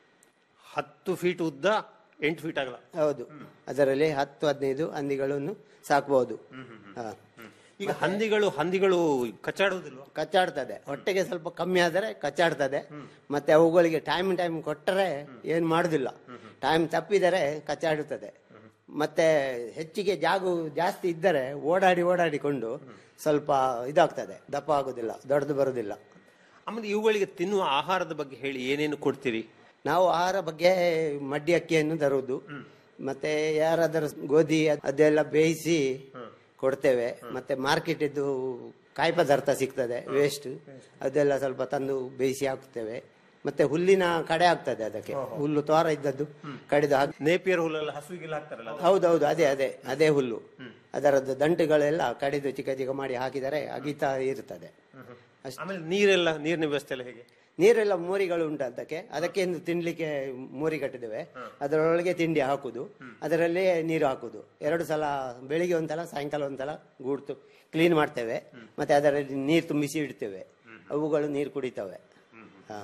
ಹತ್ತು ಫೀಟ್ ಉದ್ದ ಎಂಟು ಫೀಟ್ ಆಗಲ್ಲ ಹೌದು ಅದರಲ್ಲಿ ಹತ್ತು ಹದಿನೈದು ಹಂದಿಗಳನ್ನು ಸಾಕ್ಬಹುದು ಹಾ. ಈಗ ಹಂದಿಗಳು ಹಂದಿಗಳು ಕಚ್ಚಾಡುವುದಿಲ್ವಾ ಕಚ್ಚಾಡ್ತದೆ ಹೊಟ್ಟೆಗೆ ಸ್ವಲ್ಪ ಕಮ್ಮಿ ಆದರೆ ಕಚ್ಚಾಡ್ತದೆ ಮತ್ತೆ ಅವುಗಳಿಗೆ ಟೈಮ್ ಟೈಮ್ ಕೊಟ್ಟರೆ ಏನು ಮಾಡುದಿಲ್ಲ ಟೈಮ್ ತಪ್ಪಿದರೆ ಕಚ್ಚಾಡುತ್ತದೆ ಮತ್ತೆ ಹೆಚ್ಚಿಗೆ ಜಾಗು ಜಾಸ್ತಿ ಇದ್ದರೆ ಓಡಾಡಿ ಓಡಾಡಿಕೊಂಡು ಸ್ವಲ್ಪ ಇದಾಗ್ತದೆ ದಪ್ಪ ಆಗುದಿಲ್ಲ ದೊಡ್ಡದು ಬರುದಿಲ್ಲ ಆಮೇಲೆ ಇವುಗಳಿಗೆ ತಿನ್ನುವ ಆಹಾರದ ಬಗ್ಗೆ ಹೇಳಿ ಏನೇನು ಕೊಡ್ತೀರಿ ನಾವು ಆಹಾರ ಬಗ್ಗೆ ಮಡ್ಡಿ ಅಕ್ಕಿಯನ್ನು ತರುವುದು ಮತ್ತೆ ಯಾರಾದರೂ ಗೋಧಿ ಅದ್- ಅದೆಲ್ಲ ಬೇಯಿಸಿ ಕೊಡ್ತೇವೆ ಮತ್ತೆ ಮಾರ್ಕೆಟ್ ಇದ್ದು ಕಾಯಿ ಪದಾರ್ಥ ಸಿಗ್ತದೆ ವೇಸ್ಟ್ ಅದೆಲ್ಲ ಸ್ವಲ್ಪ ತಂದು ಬೇಯಿಸಿ ಹಾಕ್ತೇವೆ ಮತ್ತೆ ಹುಲ್ಲಿನ ಕಡೆ ಆಗ್ತದೆ ಅದಕ್ಕೆ ಹುಲ್ಲು ತೋರ ಇದ್ದದ್ದು ಕಡಿದು ಹಾಕಿ ನೇಪಿಯರ್ ಹುಲ್ಲೆಲ್ಲ ಹಸುವಿಗೆಲ್ಲ ಹಾಕ್ತಾರಲ್ಲ ಅದು? ಹೌದೌದು ಅದೇ ಅದೇ ಅದೇ ಹುಲ್ಲು ಅದರದ್ದು ದಂಟುಗಳೆಲ್ಲ ಕಡಿದು ಚಿಕ್ಕ ಚಿಕ್ಕ ಮಾಡಿ ಹಾಕಿದರೆ ಅಗಿತಾ ಇರ್ತದೆ ಆಮೇಲೆ ನೀರೆಲ್ಲ ನೀರಿನ ವ್ಯವಸ್ಥೆ ಎಲ್ಲ ಹೇಗೆ ನೀರೆಲ್ಲ ಮೋರಿಗಳು ಉಂಟು ಅದಕ್ಕೆ ಅದಕ್ಕೆ ಒಂದು ತಿನ್ಲಿಕ್ಕೆ ಮೋರಿ ಕಟ್ಟಿದ್ದೇವೆ ಅದರೊಳಗೆ ತಿಂಡಿ ಹಾಕುದು ಅದರಲ್ಲೇ ನೀರು ಹಾಕುದು ಎರಡು ಸಲ ಬೆಳಿಗ್ಗೆ ಒಂದ್ಸಲ ಸಾಯಂಕಾಲ ಒಂದ್ಸಲ ಗೂಡ್ತು ಕ್ಲೀನ್ ಮಾಡ್ತೇವೆ ಮತ್ತೆ ಅದರಲ್ಲಿ ನೀರು ತುಂಬಿಸಿ ಇಡ್ತೇವೆ ಅವುಗಳು ನೀರು ಕುಡಿತವೆ ಹಾ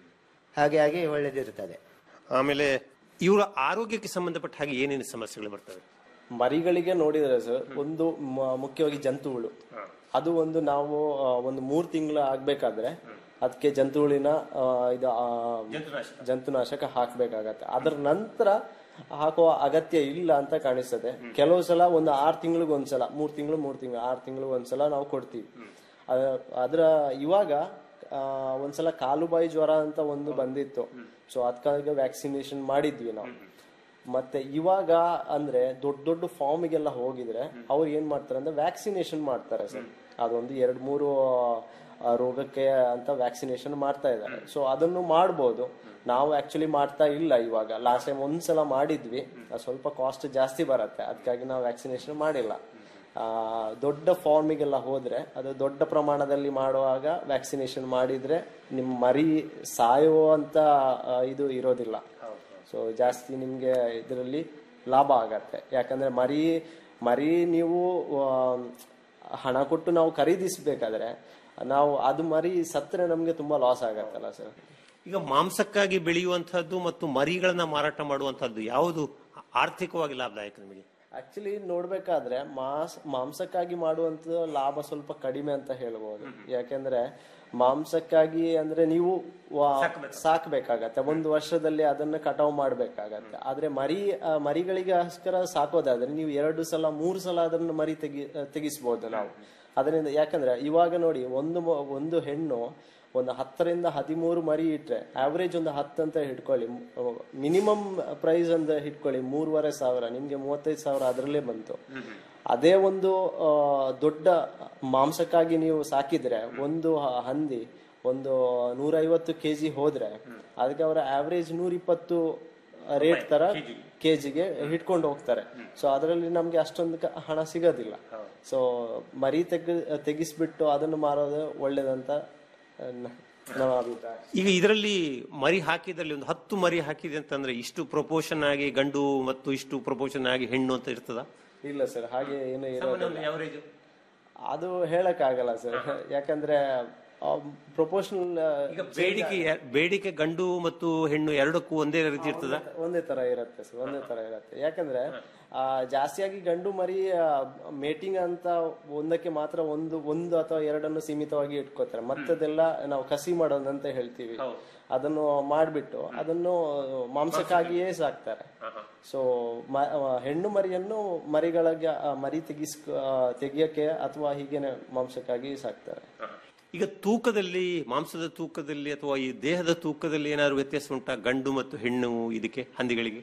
ಹಾಗೆ ಹಾಗೆ ಒಳ್ಳೇದಿರ್ತದೆ ಆಮೇಲೆ ಇವರ ಆರೋಗ್ಯಕ್ಕೆ ಸಂಬಂಧಪಟ್ಟ ಹಾಗೆ ಏನೇನು ಸಮಸ್ಯೆಗಳು ಬರ್ತವೆ ಮರಿಗಳಿಗೆ ನೋಡಿದ್ರೆ ಸರ್ ಒಂದು ಮ- ಮುಖ್ಯವಾಗಿ ಜಂತುಹುಳು ಅದು ಒಂದು ನಾವು ಆ, ಒಂದು ಮೂರ್ ತಿಂಗಳು ಆಗ್ಬೇಕಾದ್ರೆ ಅದಕ್ಕೆ ಜಂತುಹುಳಿನ ಆ, ಇದು ಆ, ಜಂತುನಾಶಕ ಹಾಕ್ಬೇಕಾಗತ್ತೆ ಅದರ ನಂತರ ಹಾಕುವ ಅಗತ್ಯ ಇಲ್ಲ ಅಂತ ಕಾಣಿಸ್ತದೆ ಕೆಲವು ಸಲ ಒಂದು ಆರ್ ತಿಂಗಳಿಗೆ ಒಂದ್ಸಲ ಮೂರ್ ತಿಂಗಳು ಮೂರ್ ತಿಂಗಳು ಆರ್ ತಿಂಗಳು ಒಂದ್ಸಲ ನಾವು ಕೊಡ್ತೀವಿ ಅದ- ಅದ್ರ ಇವಾಗ ಆ, ಒಂದ್ಸಲ ಕಾಲುಬಾಯಿ ಜ್ವರ ಅಂತ ಒಂದು ಬಂದಿತ್ತು ಸೊ ಅದಕ್ಕಾಗಿ ವ್ಯಾಕ್ಸಿನೇಷನ್ ಮಾಡಿದ್ವಿ ನಾವು ಮತ್ತೆ ಇವಾಗ ಅಂದ್ರೆ ದೊಡ್ಡ ದೊಡ್ಡ ಫಾರ್ಮಿಗೆಲ್ಲ ಹೋಗಿದ್ರೆ ಅವ್ರು ಏನ್ ಮಾಡ್ತಾರೆ ಅಂದ್ರೆ ವ್ಯಾಕ್ಸಿನೇಷನ್ ಮಾಡ್ತಾರೆ ಸರ್ ಅದೊಂದು ಎರಡ್ ಮೂರು ಆ, ರೋಗಕ್ಕೆ ಅಂತ ವ್ಯಾಕ್ಸಿನೇಷನ್ ಮಾಡ್ತಾ ಇದ್ದಾರೆ ಸೊ ಅದನ್ನು ಮಾಡ್ಬೋದು ನಾವು ಆಕ್ಚುಲಿ ಮಾಡ್ತಾ ಇಲ್ಲ ಇವಾಗ ಲಾಸ್ಟ್ ಟೈಮ್ ಒಂದ್ಸಲ ಮಾಡಿದ್ವಿ ಅದು ಸ್ವಲ್ಪ ಕಾಸ್ಟ್ ಜಾಸ್ತಿ ಬರುತ್ತೆ ಅದಕ್ಕಾಗಿ ನಾವು ವ್ಯಾಕ್ಸಿನೇಷನ್ ಮಾಡಿಲ್ಲ ಆ, ದೊಡ್ಡ ಫಾರ್ಮಿಗೆಲ್ಲ ಹೋದ್ರೆ ಅದು ದೊಡ್ಡ ಪ್ರಮಾಣದಲ್ಲಿ ಮಾಡುವಾಗ ವ್ಯಾಕ್ಸಿನೇಷನ್ ಮಾಡಿದ್ರೆ ನಿಮ್ಮ ಮರಿ ಸಾಯುವಂತ ಆ, ಇದು ಇರೋದಿಲ್ಲ ಸೊ ಜಾಸ್ತಿ ನಿಮ್ಗೆ ಇದರಲ್ಲಿ ಲಾಭ ಆಗತ್ತೆ ಯಾಕಂದ್ರೆ ಮರಿ ಮರಿ ನೀವು ಆ, ಹಣ ಕೊಟ್ಟು ನಾವು ಖರೀದಿಸ್ಬೇಕಾದ್ರೆ ನಾವು ಅದು ಮರಿ ಸತ್ತರೆ ನಮ್ಗೆ ತುಂಬಾ ಲಾಸ್ ಆಗತ್ತಲ್ಲ ಸರ್ ಈಗ ಮಾಂಸಕ್ಕಾಗಿ ಬೆಳೆಯುವಂತಹದ್ದು ಮತ್ತು ಮರಿಗಳನ್ನ ಮಾರಾಟ ಮಾಡುವಂತಹದ್ದು ಯಾವುದು ಆರ್ಥಿಕವಾಗಿ ಲಾಭದಾಯಕ ನಿಮಗೆ ಆಕ್ಚುಲಿ ನೋಡ್ಬೇಕಾದ್ರೆ ಮಾಂಸ ಮಾಂಸಕ್ಕಾಗಿ ಮಾಡುವಂತ ಲಾಭ ಸ್ವಲ್ಪ ಕಡಿಮೆ ಅಂತ ಹೇಳ್ಬೋದು ಯಾಕೆಂದ್ರೆ ಮಾಂಸಕ್ಕಾಗಿ ಅಂದ್ರೆ ನೀವು ವಾ- ಸಾಕ್ಬೇಕಾಗತ್ತೆ ಒಂದು ವರ್ಷದಲ್ಲಿ ಅದನ್ನ ಕಟಾವು ಮಾಡ್ಬೇಕಾಗತ್ತೆ ಆದ್ರೆ ಮರಿ ಆ, ಮರಿಗಳಿಗೋಸ್ಕರ ಸಾಕೋದಾದ್ರೆ ನೀವು ಎರಡು ಸಲ ಮೂರು ಸಲ ಅದನ್ನ ಮರಿ ತೆಗಿ ತೆಗಿಸ್ಬೋದು ನಾವು ಅದರಿಂದ ಯಾಕಂದ್ರೆ ಇವಾಗ ನೋಡಿ ಒಂದು ಮ- ಒಂದು ಹೆಣ್ಣು ಒಂದು ಹತ್ತರಿಂದ ಹದಿಮೂರು ಮರಿ ಇಟ್ರೆ ಆವರೇಜ್ ಒಂದು ಹತ್ತು ಅಂತ ಹಿಡ್ಕೊಳ್ಳಿ ಮಿನಿಮಮ್ ಪ್ರೈಸ್ ಅಂತ ಹಿಡ್ಕೊಳ್ಳಿ ಮೂರುವರೆ ಸಾವಿರ ನಿಮ್ಗೆ ಮೂವತ್ತೈದು ಸಾವಿರ ಅದರಲ್ಲೇ ಬಂತು ಅದೇ ಒಂದು ಆ, ದೊಡ್ಡ ಮಾಂಸಕ್ಕಾಗಿ ನೀವು ಸಾಕಿದ್ರೆ ಒಂದು ಹ- ಹಂದಿ ಒಂದು ನೂರೈವತ್ತು ಕೆಜಿ ಹೋದ್ರೆ ಅದಕ್ಕೆ ಅವರ ಆವರೇಜ್ ನೂರ ಇಪ್ಪತ್ತು ರೇಟ್ ತರ ಕೆಜಿಗೆ ಹಿಡ್ಕೊಂಡು ಹೋಗ್ತಾರೆ ಸೊ ಅದರಲ್ಲಿ ನಮ್ಗೆ ಅಷ್ಟೊಂದು ಕ- ಹಣ ಸಿಗೋದಿಲ್ಲ ಸೊ ಮರಿ ತೆಗ ತೆಗಿಸ್ಬಿಟ್ಟು ಅದನ್ನು ಮಾರೋದು ಒಳ್ಳೇದಂತ ಆ, ನ- ನಮ್ಮ ಅಭಿಪ್ರಾಯ ಈಗ ಇದರಲ್ಲಿ ಮರಿ ಹಾಕಿದಲ್ಲಿ ಒಂದು ಹತ್ತು ಮರಿ ಹಾಕಿದೆ ಅಂತಂದ್ರೆ ಇಷ್ಟು ಪ್ರಪೋರ್ಷನ್ ಆಗಿ ಗಂಡು ಮತ್ತು ಇಷ್ಟು ಪ್ರಪೋರ್ಷನ್ ಆಗಿ ಹೆಣ್ಣು ಅಂತ ಇರ್ತದ ಇಲ್ಲ ಸರ್ ಹಾಗೆ ಏನು ಇರೋದಿಲ್ಲ average? ಅದು ಹೇಳಕ್ ಆಗಲ್ಲ ಸರ್ ಯಾಕಂದ್ರೆ ಪ್ರೊಪೋರ್ಷನಲ್ ಈಗ ಬೇಡಿಕೆ ಬೇಡಿಕೆ ಗಂಡು ಮತ್ತು ಹೆಣ್ಣು ಎರಡಕ್ಕೂ ಒಂದೇ ರೀತಿ ಇರ್ತದ ಒಂದೇ ತರ ಇರುತ್ತೆ ಸರ್ ಒಂದೇ ತರ ಇರುತ್ತೆ ಯಾಕಂದ್ರೆ ಆ, ಜಾಸ್ತಿಯಾಗಿ ಗಂಡು ಮರಿ ಮೇಟಿಂಗ್ ಅಂತ ಒಂದಕ್ಕೆ ಮಾತ್ರ ಒಂದು ಒಂದು ಅಥವಾ ಎರಡನ್ನು ಸೀಮಿತವಾಗಿ ಇಟ್ಕೋತಾರೆ ಮತ್ತದೆಲ್ಲ ನಾವು ಕಸಿ ಮಾಡೋದು ಅಂತ ಹೇಳ್ತೀವಿ ಅದನ್ನು ಮಾಡ್ಬಿಟ್ಟು ಅದನ್ನು ಮಾಂಸಕ್ಕಾಗಿಯೇ ಸಾಕ್ತಾರೆ ಸೊ ಹೆಣ್ಣು ಮರಿಯನ್ನು ಮರಿಗಳಿಗೆ ಆ, ಮರಿ ತೆಗಿಸ್ ಆ, ತೆಗಿಯಕ್ಕೆ ಅಥವಾ ಹೀಗೇನೆ ಮಾಂಸಕ್ಕಾಗಿ ಸಾಕ್ತಾರೆ ಈಗ ತೂಕದಲ್ಲಿ ಮಾಂಸದ ತೂಕದಲ್ಲಿ ಅಥವಾ ಈ ದೇಹದ ತೂಕದಲ್ಲಿ ಏನಾದ್ರು ವ್ಯತ್ಯಾಸ ಉಂಟಾ ಗಂಡು ಮತ್ತು ಹೆಣ್ಣು ಇದಕ್ಕೆ ಹಂದಿಗಳಿಗೆ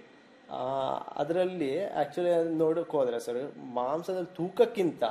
ಅದರಲ್ಲಿ ಆಕ್ಚುಲಿ ನೋಡಕ್ ಹೋದ್ರೆ ಸರ್ ಮಾಂಸದ ತೂಕಕ್ಕಿಂತ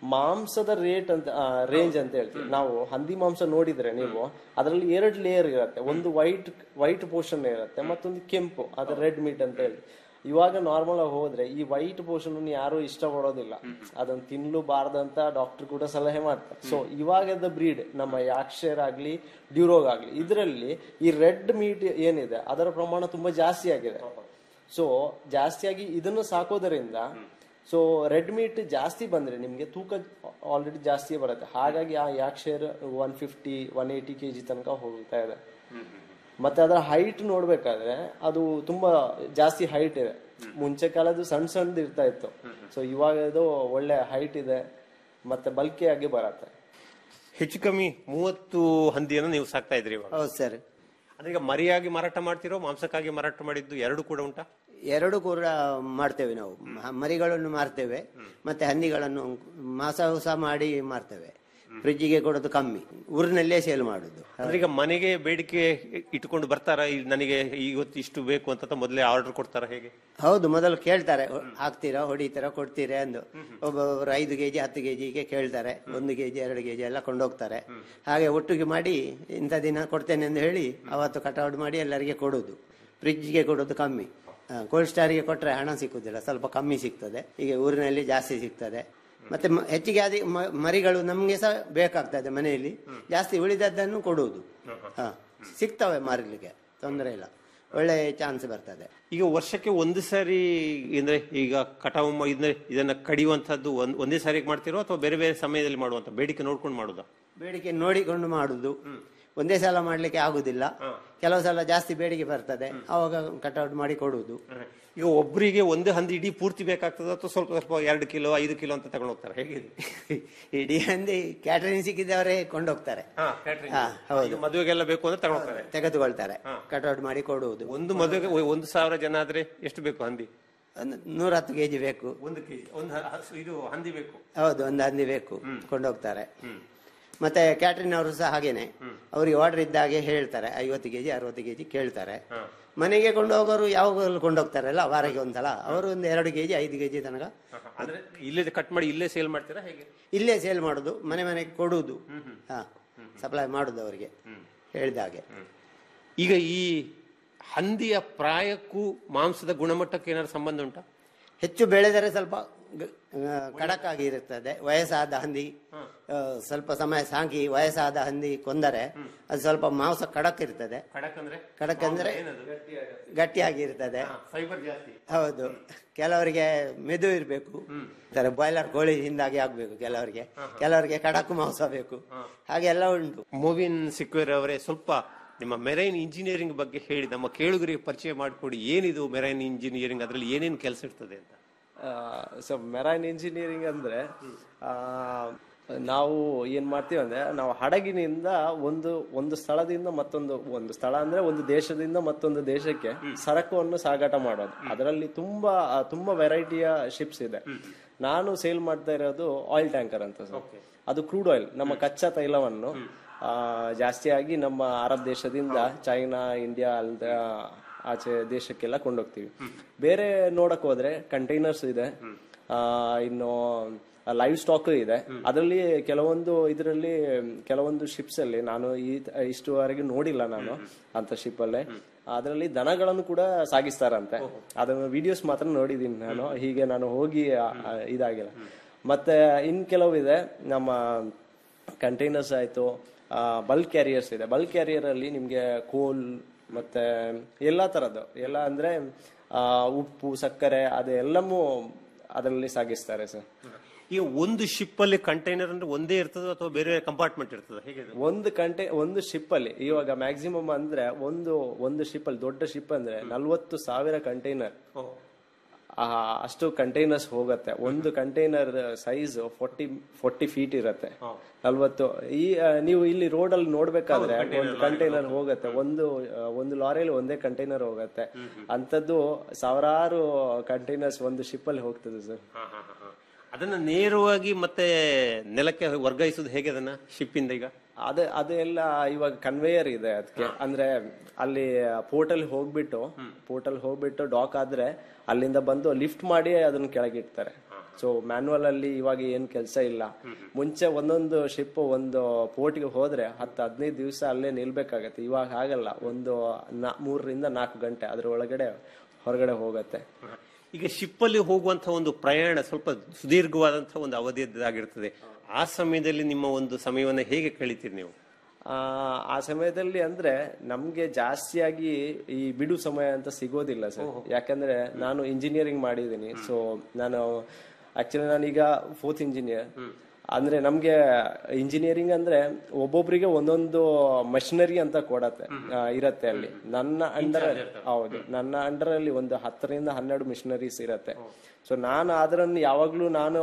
ಮಾಂಸದ ರೇಟ್ ಅಂತ ರೇಂಜ್ ಅಂತ ಹೇಳ್ತೀವಿ ನಾವು ಹಂದಿ ಮಾಂಸ ನೋಡಿದ್ರೆ ನೀವು ಅದರಲ್ಲಿ ಎರಡು ಲೇಯರ್ ಇರುತ್ತೆ ಒಂದು ವೈಟ್ ವೈಟ್ ಪೋರ್ಷನ್ ಇರುತ್ತೆ ಮತ್ತೊಂದು ಕೆಂಪು ಅದು ರೆಡ್ ಮೀಟ್ ಅಂತ ಹೇಳಿ ಇವಾಗ ನಾರ್ಮಲ್ ಆಗಿ ಹೋದ್ರೆ ಈ ವೈಟ್ ಪೋರ್ಷನ್ ಯಾರು ಇಷ್ಟಪಡೋದಿಲ್ಲ ಅದನ್ನ ತಿನ್ಲೂಬಾರ್ದಂತ ಡಾಕ್ಟರ್ ಕೂಡ ಸಲಹೆ ಮಾಡ್ತಾರೆ ಸೊ ಇವಾಗದ ಬ್ರೀಡ್ ನಮ್ಮ ಯಾಕ್ಷರ್ ಆಗ್ಲಿ ಡ್ಯೂರೋಗ್ ಆಗ್ಲಿ ಇದರಲ್ಲಿ ಈ ರೆಡ್ ಮೀಟ್ ಏನಿದೆ ಅದರ ಪ್ರಮಾಣ ತುಂಬಾ ಜಾಸ್ತಿ ಆಗಿದೆ ಸೊ ಜಾಸ್ತಿಯಾಗಿ ಇದನ್ನು ಸಾಕೋದರಿಂದ ಸೊ ರೆಡ್ ಮೀಟ್ ಜಾಸ್ತಿ ಬಂದ್ರೆ ನಿಮ್ಗೆ ತೂಕ ಆಲ್ರೆಡಿ ಜಾಸ್ತಿ ಬರುತ್ತೆ ಹಾಗಾಗಿ ಆ ಯಾಕ್ share one fifty one eighty K G ತನಕ ಹೋಗ್ತಾ ಇದೆ ಮತ್ತೆ ಅದರ ಹೈಟ್ ನೋಡ್ಬೇಕಾದ್ರೆ ಅದು ತುಂಬಾ ಜಾಸ್ತಿ ಹೈಟ್ ಇದೆ ಮುಂಚೆ ಕಾಲದ್ದು ಸಣ್ಣ ಸಣ್ಣದು ಇರ್ತಾ ಇತ್ತು ಸೊ ಇವಾಗ ಇದು ಒಳ್ಳೆ ಹೈಟ್ ಇದೆ ಮತ್ತೆ ಬಲ್ಕಿಯಾಗಿ ಬರತ್ತೆ ಹೆಚ್ಚು ಕಮ್ಮಿ ಮೂವತ್ತು ಹಂದಿಯನ್ನು ನೀವು ಸಾಕ್ತಾ ಇದ್ರಿ ಇವಾಗ ಹೌದು ಸರ್ ಅಂದ್ರೆ ಈಗ ಮರಿಯಾಗಿ ಮಾರಾಟ ಮಾಡ್ತಿರೋ ಮಾಂಸಕ್ಕಾಗಿ ಮಾರಾಟ ಮಾಡಿದ್ದು ಎರಡು ಕೂಡ ಉಂಟಾ ಎರಡು ಕೂಡ ಮಾಡ್ತೇವೆ ನಾವು ಮ- ಮರಿಗಳನ್ನು ಮಾರ್ತೇವೆ ಮತ್ತೆ ಹಂದಿಗಳನ್ನು ಮಾಸ ಸಹ ಮಾಡಿ ಮಾರ್ತೇವೆ ಫ್ರಿಜ್ಜಿಗೆ ಕೊಡೋದು ಕಮ್ಮಿ ಊರಿನಲ್ಲೇ ಸೇಲ್ ಮಾಡುದು ಅಂದ್ರೆ ಈಗ ಮನೆಗೆ ಬೇಡಿಕೆ ಇಟ್ಕೊಂಡು ಬರ್ತಾರ ಈ ನನಗೆ ಇವತ್ತು ಇಷ್ಟು ಬೇಕು ಅಂತ ಮೊದಲೇ ಆರ್ಡರ್ ಕೊಡ್ತಾರ ಹೇಗೆ ಹೌದು ಮೊದಲು ಕೇಳ್ತಾರೆ ಹೊ- ಹಾಕ್ತೀರಾ ಹೊಡಿತೀರಾ ಕೊಡ್ತೀರಾ ಎಂದು ಒಬ್ಬೊಬ್ಬರು ಐದು ಕೆಜಿ ಹತ್ತು ಕೆಜಿಗೆ ಕೇಳ್ತಾರೆ ಒಂದು ಕೆಜಿ ಎರಡು ಕೆಜಿ ಎಲ್ಲ ಕೊಂಡೋಗ್ತಾರೆ ಹಾಗೆ ಒಟ್ಟಿಗೆ ಮಾಡಿ ಇಂಥ ದಿನ ಕೊಡ್ತೇನೆ ಎಂದು ಹೇಳಿ ಅವತ್ತು ಕಟಾವು ಮಾಡಿ ಎಲ್ಲರಿಗೆ ಕೊಡುದು ಫ್ರಿಜ್ಗೆ ಕೊಡೋದು ಕಮ್ಮಿ ಕೋಲ್ಡ್ ಸ್ಟಾರಿಗೆ ಕೊಟ್ಟರೆ ಹಣ ಸಿಕ್ಕುದಿಲ್ಲ ಸ್ವಲ್ಪ ಕಮ್ಮಿ ಸಿಗ್ತದೆ ಈಗ ಊರಿನಲ್ಲಿ ಜಾಸ್ತಿ ಸಿಗ್ತದೆ ಮತ್ತೆ ಮ- ಹೆಚ್ಚಿಗೆ ಅದೇ ಮ- ಮರಿಗಳು ನಮ್ಗೆ ಸಹ ಬೇಕಾಗ್ತದೆ ಮನೆಯಲ್ಲಿ ಜಾಸ್ತಿ ಉಳಿದದ್ದನ್ನು ಕೊಡುವುದು ಹಾ ಸಿಗ್ತವೆ ಮಾರಲಿಕ್ಕೆ ತೊಂದರೆ ಇಲ್ಲ ಒಳ್ಳೆ ಚಾನ್ಸ್ ಬರ್ತದೆ ಈಗ ವರ್ಷಕ್ಕೆ ಒಂದು ಸಾರಿ ಅಂದ್ರೆ ಈಗ ಕಟಾವು ಮಾ- ಇದನ್ನ ಇದನ್ನ ಕಡಿಯುವಂತಹದ್ದು ಒಂದ್- ಒಂದೇ ಸಾರಿ ಮಾಡ್ತಿರೋ ಅಥವಾ ಬೇರೆ ಬೇರೆ ಸಮಯದಲ್ಲಿ ಮಾಡುವಂತ ಬೇಡಿಕೆ ನೋಡ್ಕೊಂಡು ಮಾಡುದಾ ಬೇಡಿಕೆ ನೋಡಿಕೊಂಡು ಮಾಡುದು ಒಂದೇ ಸಲ ಮಾಡ್ಲಿಕ್ಕೆ ಆಗುದಿಲ್ಲ ಕೆಲವು ಸಲ ಜಾಸ್ತಿ ಬೇಡಿಕೆ ಬರ್ತದೆ ಅವಾಗ ಕಟೌಟ್ ಮಾಡಿ ಕೊಡುವುದು ಈಗ ಒಬ್ಬರಿಗೆ ಒಂದು ಹಂದಿ ಇಡೀ ಪೂರ್ತಿ ಬೇಕಾಗ್ತದ ಅಥವಾ ಸ್ವಲ್ಪ ಸ್ವಲ್ಪ ಎರಡು ಕಿಲೋ ಐದು ಕಿಲೋ ಅಂತ ತಗೊಂಡು ಹೋಗ್ತಾರೆ ಹೇಗೆ ಇಡೀ ಹಂದಿ ಕ್ಯಾಟರಿಂಗ್ ಸಿಕ್ಕಿದವರೇ ಕೊಂಡೋಗ್ತಾರೆ ಹಾ, ಹೌದು ಈಗ ಮದುವೆಗೆಲ್ಲ ಬೇಕು ಅಂದ್ರೆ ತಗೊಂಡು ಹೋಗ್ತಾರೆ ತೆಗೆದುಕೊಳ್ತಾರೆ ಕಟೌಟ್ ಮಾಡಿ ಕೊಡುವುದು ಒಂದು ಮದುವೆಗೆ ಒ- ಒಂದು ಸಾವಿರ ಜನ ಆದ್ರೆ ಎಷ್ಟು ಬೇಕು ಹಂದಿ ಒಂದು ನೂರ ಹತ್ತು ಕೆಜಿ ಬೇಕು ಒಂದು ಕೆಜಿ ಒಂದು ಹ- ಹಸು- ಇದು ಹಂದಿ ಬೇಕು ಹೌದು ಒಂದು ಹಂದಿ ಬೇಕು ಕೊಂಡೋಗ್ತಾರೆ ಮತ್ತೆ ಕ್ಯಾಟ್ರಿನ್ ಅವರು ಸಹ ಹಾಗೇನೆ ಅವರಿಗೆ ಆರ್ಡರ್ ಇದ್ದಾಗೆ ಹೇಳ್ತಾರೆ ಐವತ್ತು ಕೆಜಿ ಅರವತ್ತು ಕೆಜಿ ಕೇಳ್ತಾರೆ ಮನೆಗೆ ಕೊಂಡೋಗೋರು ಯಾವಾಗಲೂ ಕೊಂಡೋಗ್ತಾರಲ್ಲ ವಾರಕ್ಕೆ ಒಂದ್ಸಲ ಅವರು ಒಂದು ಎರಡು ಕೆಜಿ ಐದು ಕೆಜಿ ತನಕ ಅಂದ್ರೆ ಇಲ್ಲೇ ಕಟ್ ಮಾಡಿ ಇಲ್ಲೇ ಸೇಲ್ ಮಾಡ್ತೀರಾ ಹೇಗೆ ಇಲ್ಲೇ ಸೇಲ್ ಮಾಡುದು ಮನೆ ಮನೆಗೆ ಕೊಡುವುದು ಹಾ ಸಪ್ಲೈ ಮಾಡುದು ಅವರಿಗೆ ಹೇಳಿದ ಹಾಗೆ ಈಗ ಈ ಹಂದಿಯ ಪ್ರಾಯಕ್ಕೂ ಮಾಂಸದ ಗುಣಮಟ್ಟಕ್ಕೆ ಏನಾದ್ರು ಸಂಬಂಧ ಉಂಟಾ ಹೆಚ್ಚು ಬೆಳೆದರೆ ಸ್ವಲ್ಪ ಗ- ಆ, ಖಡಕ್ ಆಗಿರುತ್ತದೆ ವಯಸ್ಸಾದ ಹಂದಿ ಆ, ಸ್ವಲ್ಪ ಸಮಯ ಸಾಕಿ ವಯಸ್ಸಾದ ಹಂದಿ ಕೊಂದರೆ ಅದು ಸ್ವಲ್ಪ ಮಾಂಸ ಖಡಕ್ ಇರ್ತದೆ ಖಡಕ್ ಅಂದ್ರೆ ಖಡಕ್ ಅಂದ್ರೆ ಗಟ್ಟಿಯಾಗಿರ್ತದೆ ಫೈಬರ್ ಜಾಸ್ತಿ ಹೌದು ಕೆಲವರಿಗೆ ಮೆದು ಇರಬೇಕು ತರ ಬಾಯ್ಲರ್ ಕೋಳಿ ಹಿಂದಾಗಿ ಆಗ್ಬೇಕು ಕೆಲವರಿಗೆ ಕೆಲವರಿಗೆ ಖಡಕ್ ಮಾಂಸ ಬೇಕು ಹಾಗೆ ಎಲ್ಲ ಉಂಟು ಮೋವಿನ್ ಸಿಕ್ವೇರ್ ಅವರೇ ಸ್ವಲ್ಪ ನಿಮ್ಮ ಮೆರೈನ್ ಇಂಜಿನಿಯರಿಂಗ್ ಬಗ್ಗೆ ಹೇಳಿ ನಮ್ಮ ಕೇಳುಗರಿಗೆ ಪರಿಚಯ ಮಾಡಿಕೊಡಿ ಏನಿದು ಮೆರೈನ್ ಇಂಜಿನಿಯರಿಂಗ್ ಅದರಲ್ಲಿ ಏನೇನು ಕೆಲಸ ಇರ್ತದೆ ಅಂತ ಸೊ ಮೆರೈನ್ ಇಂಜಿನಿಯರಿಂಗ್ ಅಂದ್ರೆ ಆ, ನಾವು ಏನ್ ಮಾಡ್ತೀವಿ ಅಂದ್ರೆ ನಾವು ಹಡಗಿನಿಂದ ಒಂದು ಒಂದು ಸ್ಥಳದಿಂದ ಮತ್ತೊಂದು ಒಂದು ಸ್ಥಳ ಅಂದ್ರೆ ಒಂದು ದೇಶದಿಂದ ಮತ್ತೊಂದು ದೇಶಕ್ಕೆ ಸರಕುವನ್ನು ಸಾಗಾಟ ಮಾಡೋದು ಅದರಲ್ಲಿ ತುಂಬಾ ಆ, ತುಂಬಾ ವೆರೈಟಿಯ ಶಿಪ್ಸ್ ಇದೆ ನಾನು ಸೇಲ್ ಮಾಡ್ತಾ ಇರೋದು ಆಯಿಲ್ ಟ್ಯಾಂಕರ್ ಅಂತ ಸರ್ ಅದು ಕ್ರೂಡ್ ಆಯಿಲ್ ನಮ್ಮ ಕಚ್ಚಾ ತೈಲವನ್ನು ಆ, ಜಾಸ್ತಿಯಾಗಿ ನಮ್ಮ ಅರಬ್ ದೇಶದಿಂದ ಚೈನಾ ಇಂಡಿಯಾ ಅಲ್ದ ಆಚೆ ದೇಶಕ್ಕೆಲ್ಲ ಕೊಂಡೋಗ್ತೀವಿ ಬೇರೆ ನೋಡಕ್ ಹೋದ್ರೆ ಕಂಟೈನರ್ಸ್ ಇದೆ ಆ, ಇನ್ನು ಲೈವ್ ಸ್ಟಾಕ್ ಇದೆ ಅದರಲ್ಲಿ ಕೆಲವೊಂದು ಇದರಲ್ಲಿ ಕೆಲವೊಂದು ಶಿಪ್ಸ್ ಅಲ್ಲಿ ನಾನು ಈ ಇಷ್ಟುವರೆಗೆ ನೋಡಿಲ್ಲ ನಾನು ಅಂತ ಶಿಪ್ ಅಲ್ಲಿ ಅದರಲ್ಲಿ ದನಗಳನ್ನು ಕೂಡ ಸಾಗಿಸ್ತಾರಂತೆ ಅದನ್ನ ವಿಡಿಯೋಸ್ ಮಾತ್ರ ನೋಡಿದೀನಿ ನಾನು ಹೀಗೆ ನಾನು ಹೋಗಿ ಆ, ಆ, ಇದಾಗಿಲ್ಲ ಮತ್ತೆ ಇನ್ ಕೆಲವು ಇದೆ ನಮ್ಮ ಕಂಟೈನರ್ಸ್ ಆಯ್ತು ಬಲ್ಕ್ ಕ್ಯಾರಿಯರ್ಸ್ ಇದೆ ಬಲ್ಕ್ ಕ್ಯಾರಿಯರ್ ಅಲ್ಲಿ ನಿಮ್ಗೆ ಕೋಲ್ ಮತ್ತೆ ಎಲ್ಲಾ ತರದ್ದು ಎಲ್ಲ ಅಂದ್ರೆ ಆ, ಉಪ್ಪು ಸಕ್ಕರೆ ಅದು ಎಲ್ಲವೂ ಅದರಲ್ಲಿ ಸಾಗಿಸ್ತಾರೆ ಸರ್ ಈಗ ಒಂದು ಶಿಪ್ ಅಲ್ಲಿ ಕಂಟೈನರ್ ಅಂದ್ರೆ ಒಂದೇ ಇರ್ತದೆ ಅಥವಾ ಬೇರೆ ಕಂಪಾರ್ಟ್ಮೆಂಟ್ ಇರ್ತದೆ ಹೇಗೆ ಅದು? ಒಂದು ಕಂಟೆ ಒಂದು ಶಿಪ್ ಅಲ್ಲಿ ಇವಾಗ ಮ್ಯಾಕ್ಸಿಮಮ್ ಅಂದ್ರೆ ಒಂದು ಒಂದು ಶಿಪ್ ಅಲ್ಲಿ ದೊಡ್ಡ ಶಿಪ್ ಅಂದ್ರೆ ನಲ್ವತ್ತು ಸಾವಿರ ಕಂಟೈನರ್ ಅಷ್ಟು ಕಂಟೈನರ್ಸ್ ಹೋಗತ್ತೆ ಒಂದು container size forty forty feet ಇರತ್ತೆ ನಲ್ವತ್ತು ಈ ಆ, ನೀವು ಇಲ್ಲಿ ರೋಡ್ ಅಲ್ಲಿ ನೋಡ್ಬೇಕಾದ್ರೆ ಒಂದು ಕಂಟೈನರ್ ಹೋಗತ್ತೆ ಒಂದು ಆ, ಒಂದು ಲಾರಿಯಲ್ಲಿ ಒಂದೇ ಕಂಟೈನರ್ ಹೋಗತ್ತೆ ಅಂತದ್ದು ಸಾವಿರಾರು ಕಂಟೈನರ್ಸ್ ಒಂದು ಶಿಪ್ ಅಲ್ಲಿ ಹೋಗ್ತದೆ ಸರ್ ಅದನ್ನ ನೇರವಾಗಿ ಮತ್ತೆ ನೆಲಕ್ಕೆ ವರ್ಗಾಯಿಸುದು ಹೇಗೆ ಅದನ್ನ ಶಿಪ್ ಇಂದ ಈಗ ಅದೇ ಅದೆಲ್ಲ ಇವಾಗ ಕನ್ವೇಯರ್ ಇದೆ ಅದಕ್ಕೆ ಅಂದ್ರೆ ಅಲ್ಲಿ ಪೋರ್ಟಲ್ ಹೋಗ್ಬಿಟ್ಟು ಪೋರ್ಟಲ್ ಹೋಗ್ಬಿಟ್ಟು ಡಾಕ್ ಆದ್ರೆ ಅಲ್ಲಿಂದ ಬಂದು ಲಿಫ್ಟ್ ಮಾಡಿ ಅದನ್ನ ಕೆಳಗಿಡ್ತಾರೆ ಸೊ ಮ್ಯಾನ್ಯುವಲ್ ಅಲ್ಲಿ ಇವಾಗ ಏನ್ ಕೆಲಸ ಇಲ್ಲ ಮುಂಚೆ ಒಂದೊಂದು ಶಿಪ್ ಒಂದು ಪೋರ್ಟ್ಗೆ ಹೋದ್ರೆ ಹತ್ತು ಹದಿನೈದು ದಿವಸ ಅಲ್ಲೇ ನಿಲ್ಬೇಕಾಗತ್ತೆ ಇವಾಗ ಹಾಗಲ್ಲ ಒಂದು ನಾ- ಮೂರರಿಂದ ನಾಲ್ಕು ಗಂಟೆ ಅದ್ರ ಒಳಗಡೆ ಹೊರಗಡೆ ಹೋಗತ್ತೆ ಈಗ ಶಿಪ್ ಅಲ್ಲಿ ಹೋಗುವಂತ ಒಂದು ಪ್ರಯಾಣ ಸ್ವಲ್ಪ ಸುದೀರ್ಘವಾದಂತಹ ಒಂದು ಅವಧಿಯದ್ದಾಗಿರ್ತದೆ ಆ ಸಮಯದಲ್ಲಿ ನಿಮ್ಮ ಒಂದು ಸಮಯವನ್ನ ಹೇಗೆ ಕಳಿತೀರಿ ನೀವು ಆ, ಆ ಸಮಯದಲ್ಲಿ ಅಂದ್ರೆ ನಮ್ಗೆ ಜಾಸ್ತಿಯಾಗಿ ಈ ಬಿಡು ಸಮಯ ಅಂತ ಸಿಗೋದಿಲ್ಲ ಸರ್ ಯಾಕಂದ್ರೆ ನಾನು ಇಂಜಿನಿಯರಿಂಗ್ ಮಾಡಿದ್ದೀನಿ ಸೊ ನಾನು ಆಕ್ಚುಲಿ ನಾನೀಗ ಫೋರ್ತ್ ಇಂಜಿನಿಯರ್ ಅಂದ್ರೆ ನಮ್ಗೆ ಇಂಜಿನಿಯರಿಂಗ್ ಅಂದ್ರೆ ಒಬ್ಬೊಬ್ರಿಗೆ ಒಂದೊಂದು ಮಷಿನರಿ ಅಂತ ಕೊಡತ್ತೆ ಆ, ಇರತ್ತೆ ಅಲ್ಲಿ ನನ್ನ ಅಂಡರ್ ಹೌದು ನನ್ನ ಅಂಡರ್ ಅಲ್ಲಿ ಒಂದು ಹತ್ತರಿಂದ ಹನ್ನೆರಡು ಮಿಷನರೀಸ್ ಇರತ್ತೆ ಸೊ ನಾನು ಅದರನ್ನು ಯಾವಾಗ್ಲೂ ನಾನು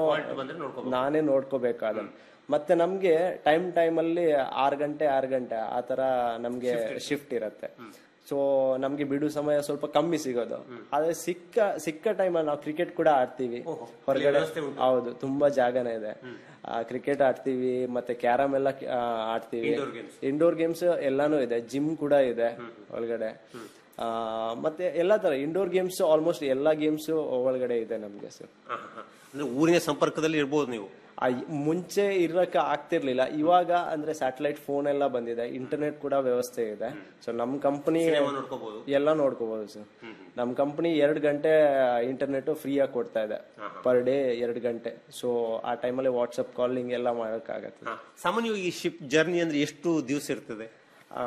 ನಾನೇ ನೋಡ್ಕೋಬೇಕಾದ ಮತ್ತೆ ನಮ್ಗೆ ಟೈಮ್ ಟೈಮ್ ಅಲ್ಲಿ ಆರ್ ಗಂಟೆ ಆರ್ ಗಂಟೆ ಆ ತರ ನಮ್ಗೆ ಶಿಫ್ಟ್ ಇರತ್ತೆ ಸೊ ನಮ್ಗೆ ಬಿಡು ಸಮಯ ಸ್ವಲ್ಪ ಕಮ್ಮಿ ಸಿಗೋದು ಆದ್ರೆ ಸಿಕ್ಕ ಸಿಕ್ಕ ಟೈಮ್ ನಾವು ಕ್ರಿಕೆಟ್ ಕೂಡ ಆಡ್ತೀವಿ ಹೊರಗಡೆ ಹೌದು ತುಂಬಾ ಜಾಗನೇ ಇದೆ ಕ್ರಿಕೆಟ್ ಆಡ್ತೀವಿ ಮತ್ತೆ ಕ್ಯಾರಮ್ ಎಲ್ಲ ಆ, ಆಡ್ತೀವಿ ಇಂಡೋರ್ ಗೇಮ್ಸ್ ಎಲ್ಲಾನು ಇದೆ ಜಿಮ್ ಕೂಡ ಇದೆ ಒಳಗಡೆ ಆ, ಮತ್ತೆ ಎಲ್ಲಾ ತರ ಇಂಡೋರ್ ಗೇಮ್ಸ್ ಆಲ್ಮೋಸ್ಟ್ ಎಲ್ಲಾ ಗೇಮ್ಸ್ ಒಳಗಡೆ ಇದೆ ನಮ್ಗೆ ಸರ್ ಅಂದ್ರೆ ಊರಿನ ಸಂಪರ್ಕದಲ್ಲಿ ಇರ್ಬೋದು ನೀವು ಆ, ಮುಂಚೆ ಇರಕ್ಕೆ ಆಗ್ತಿರ್ಲಿಲ್ಲ ಇವಾಗ ಅಂದ್ರೆ ಸ್ಯಾಟಲೈಟ್ ಫೋನ್ ಎಲ್ಲ ಬಂದಿದೆ ಇಂಟರ್ನೆಟ್ ಕೂಡ ವ್ಯವಸ್ಥೆ ಇದೆ ಸೊ ನಮ್ ಕಂಪನಿ ಎಲ್ಲ ನೋಡ್ಕೋಬಹುದು ಸರ್ ನಮ್ ಕಂಪನಿ ಎರಡ್ ಗಂಟೆ ಇಂಟರ್ನೆಟ್ ಫ್ರೀ ಆಗಿ ಕೊಡ್ತಾ ಇದೆ ಪರ್ ಡೇ ಎರಡ್ ಗಂಟೆ ಸೊ ಆ ಟೈಮಲ್ಲಿ ವಾಟ್ಸ್ಆಪ್ ಕಾಲಿಂಗ್ ಎಲ್ಲ ಮಾಡಕ್ಕಾಗತ್ತೆ ಸಾಮಾನ್ಯವಾಗಿ ಈ ಶಿಪ್ ಜರ್ನಿ ಅಂದ್ರೆ ಎಷ್ಟು ದಿವಸ ಇರ್ತದೆ ಆ,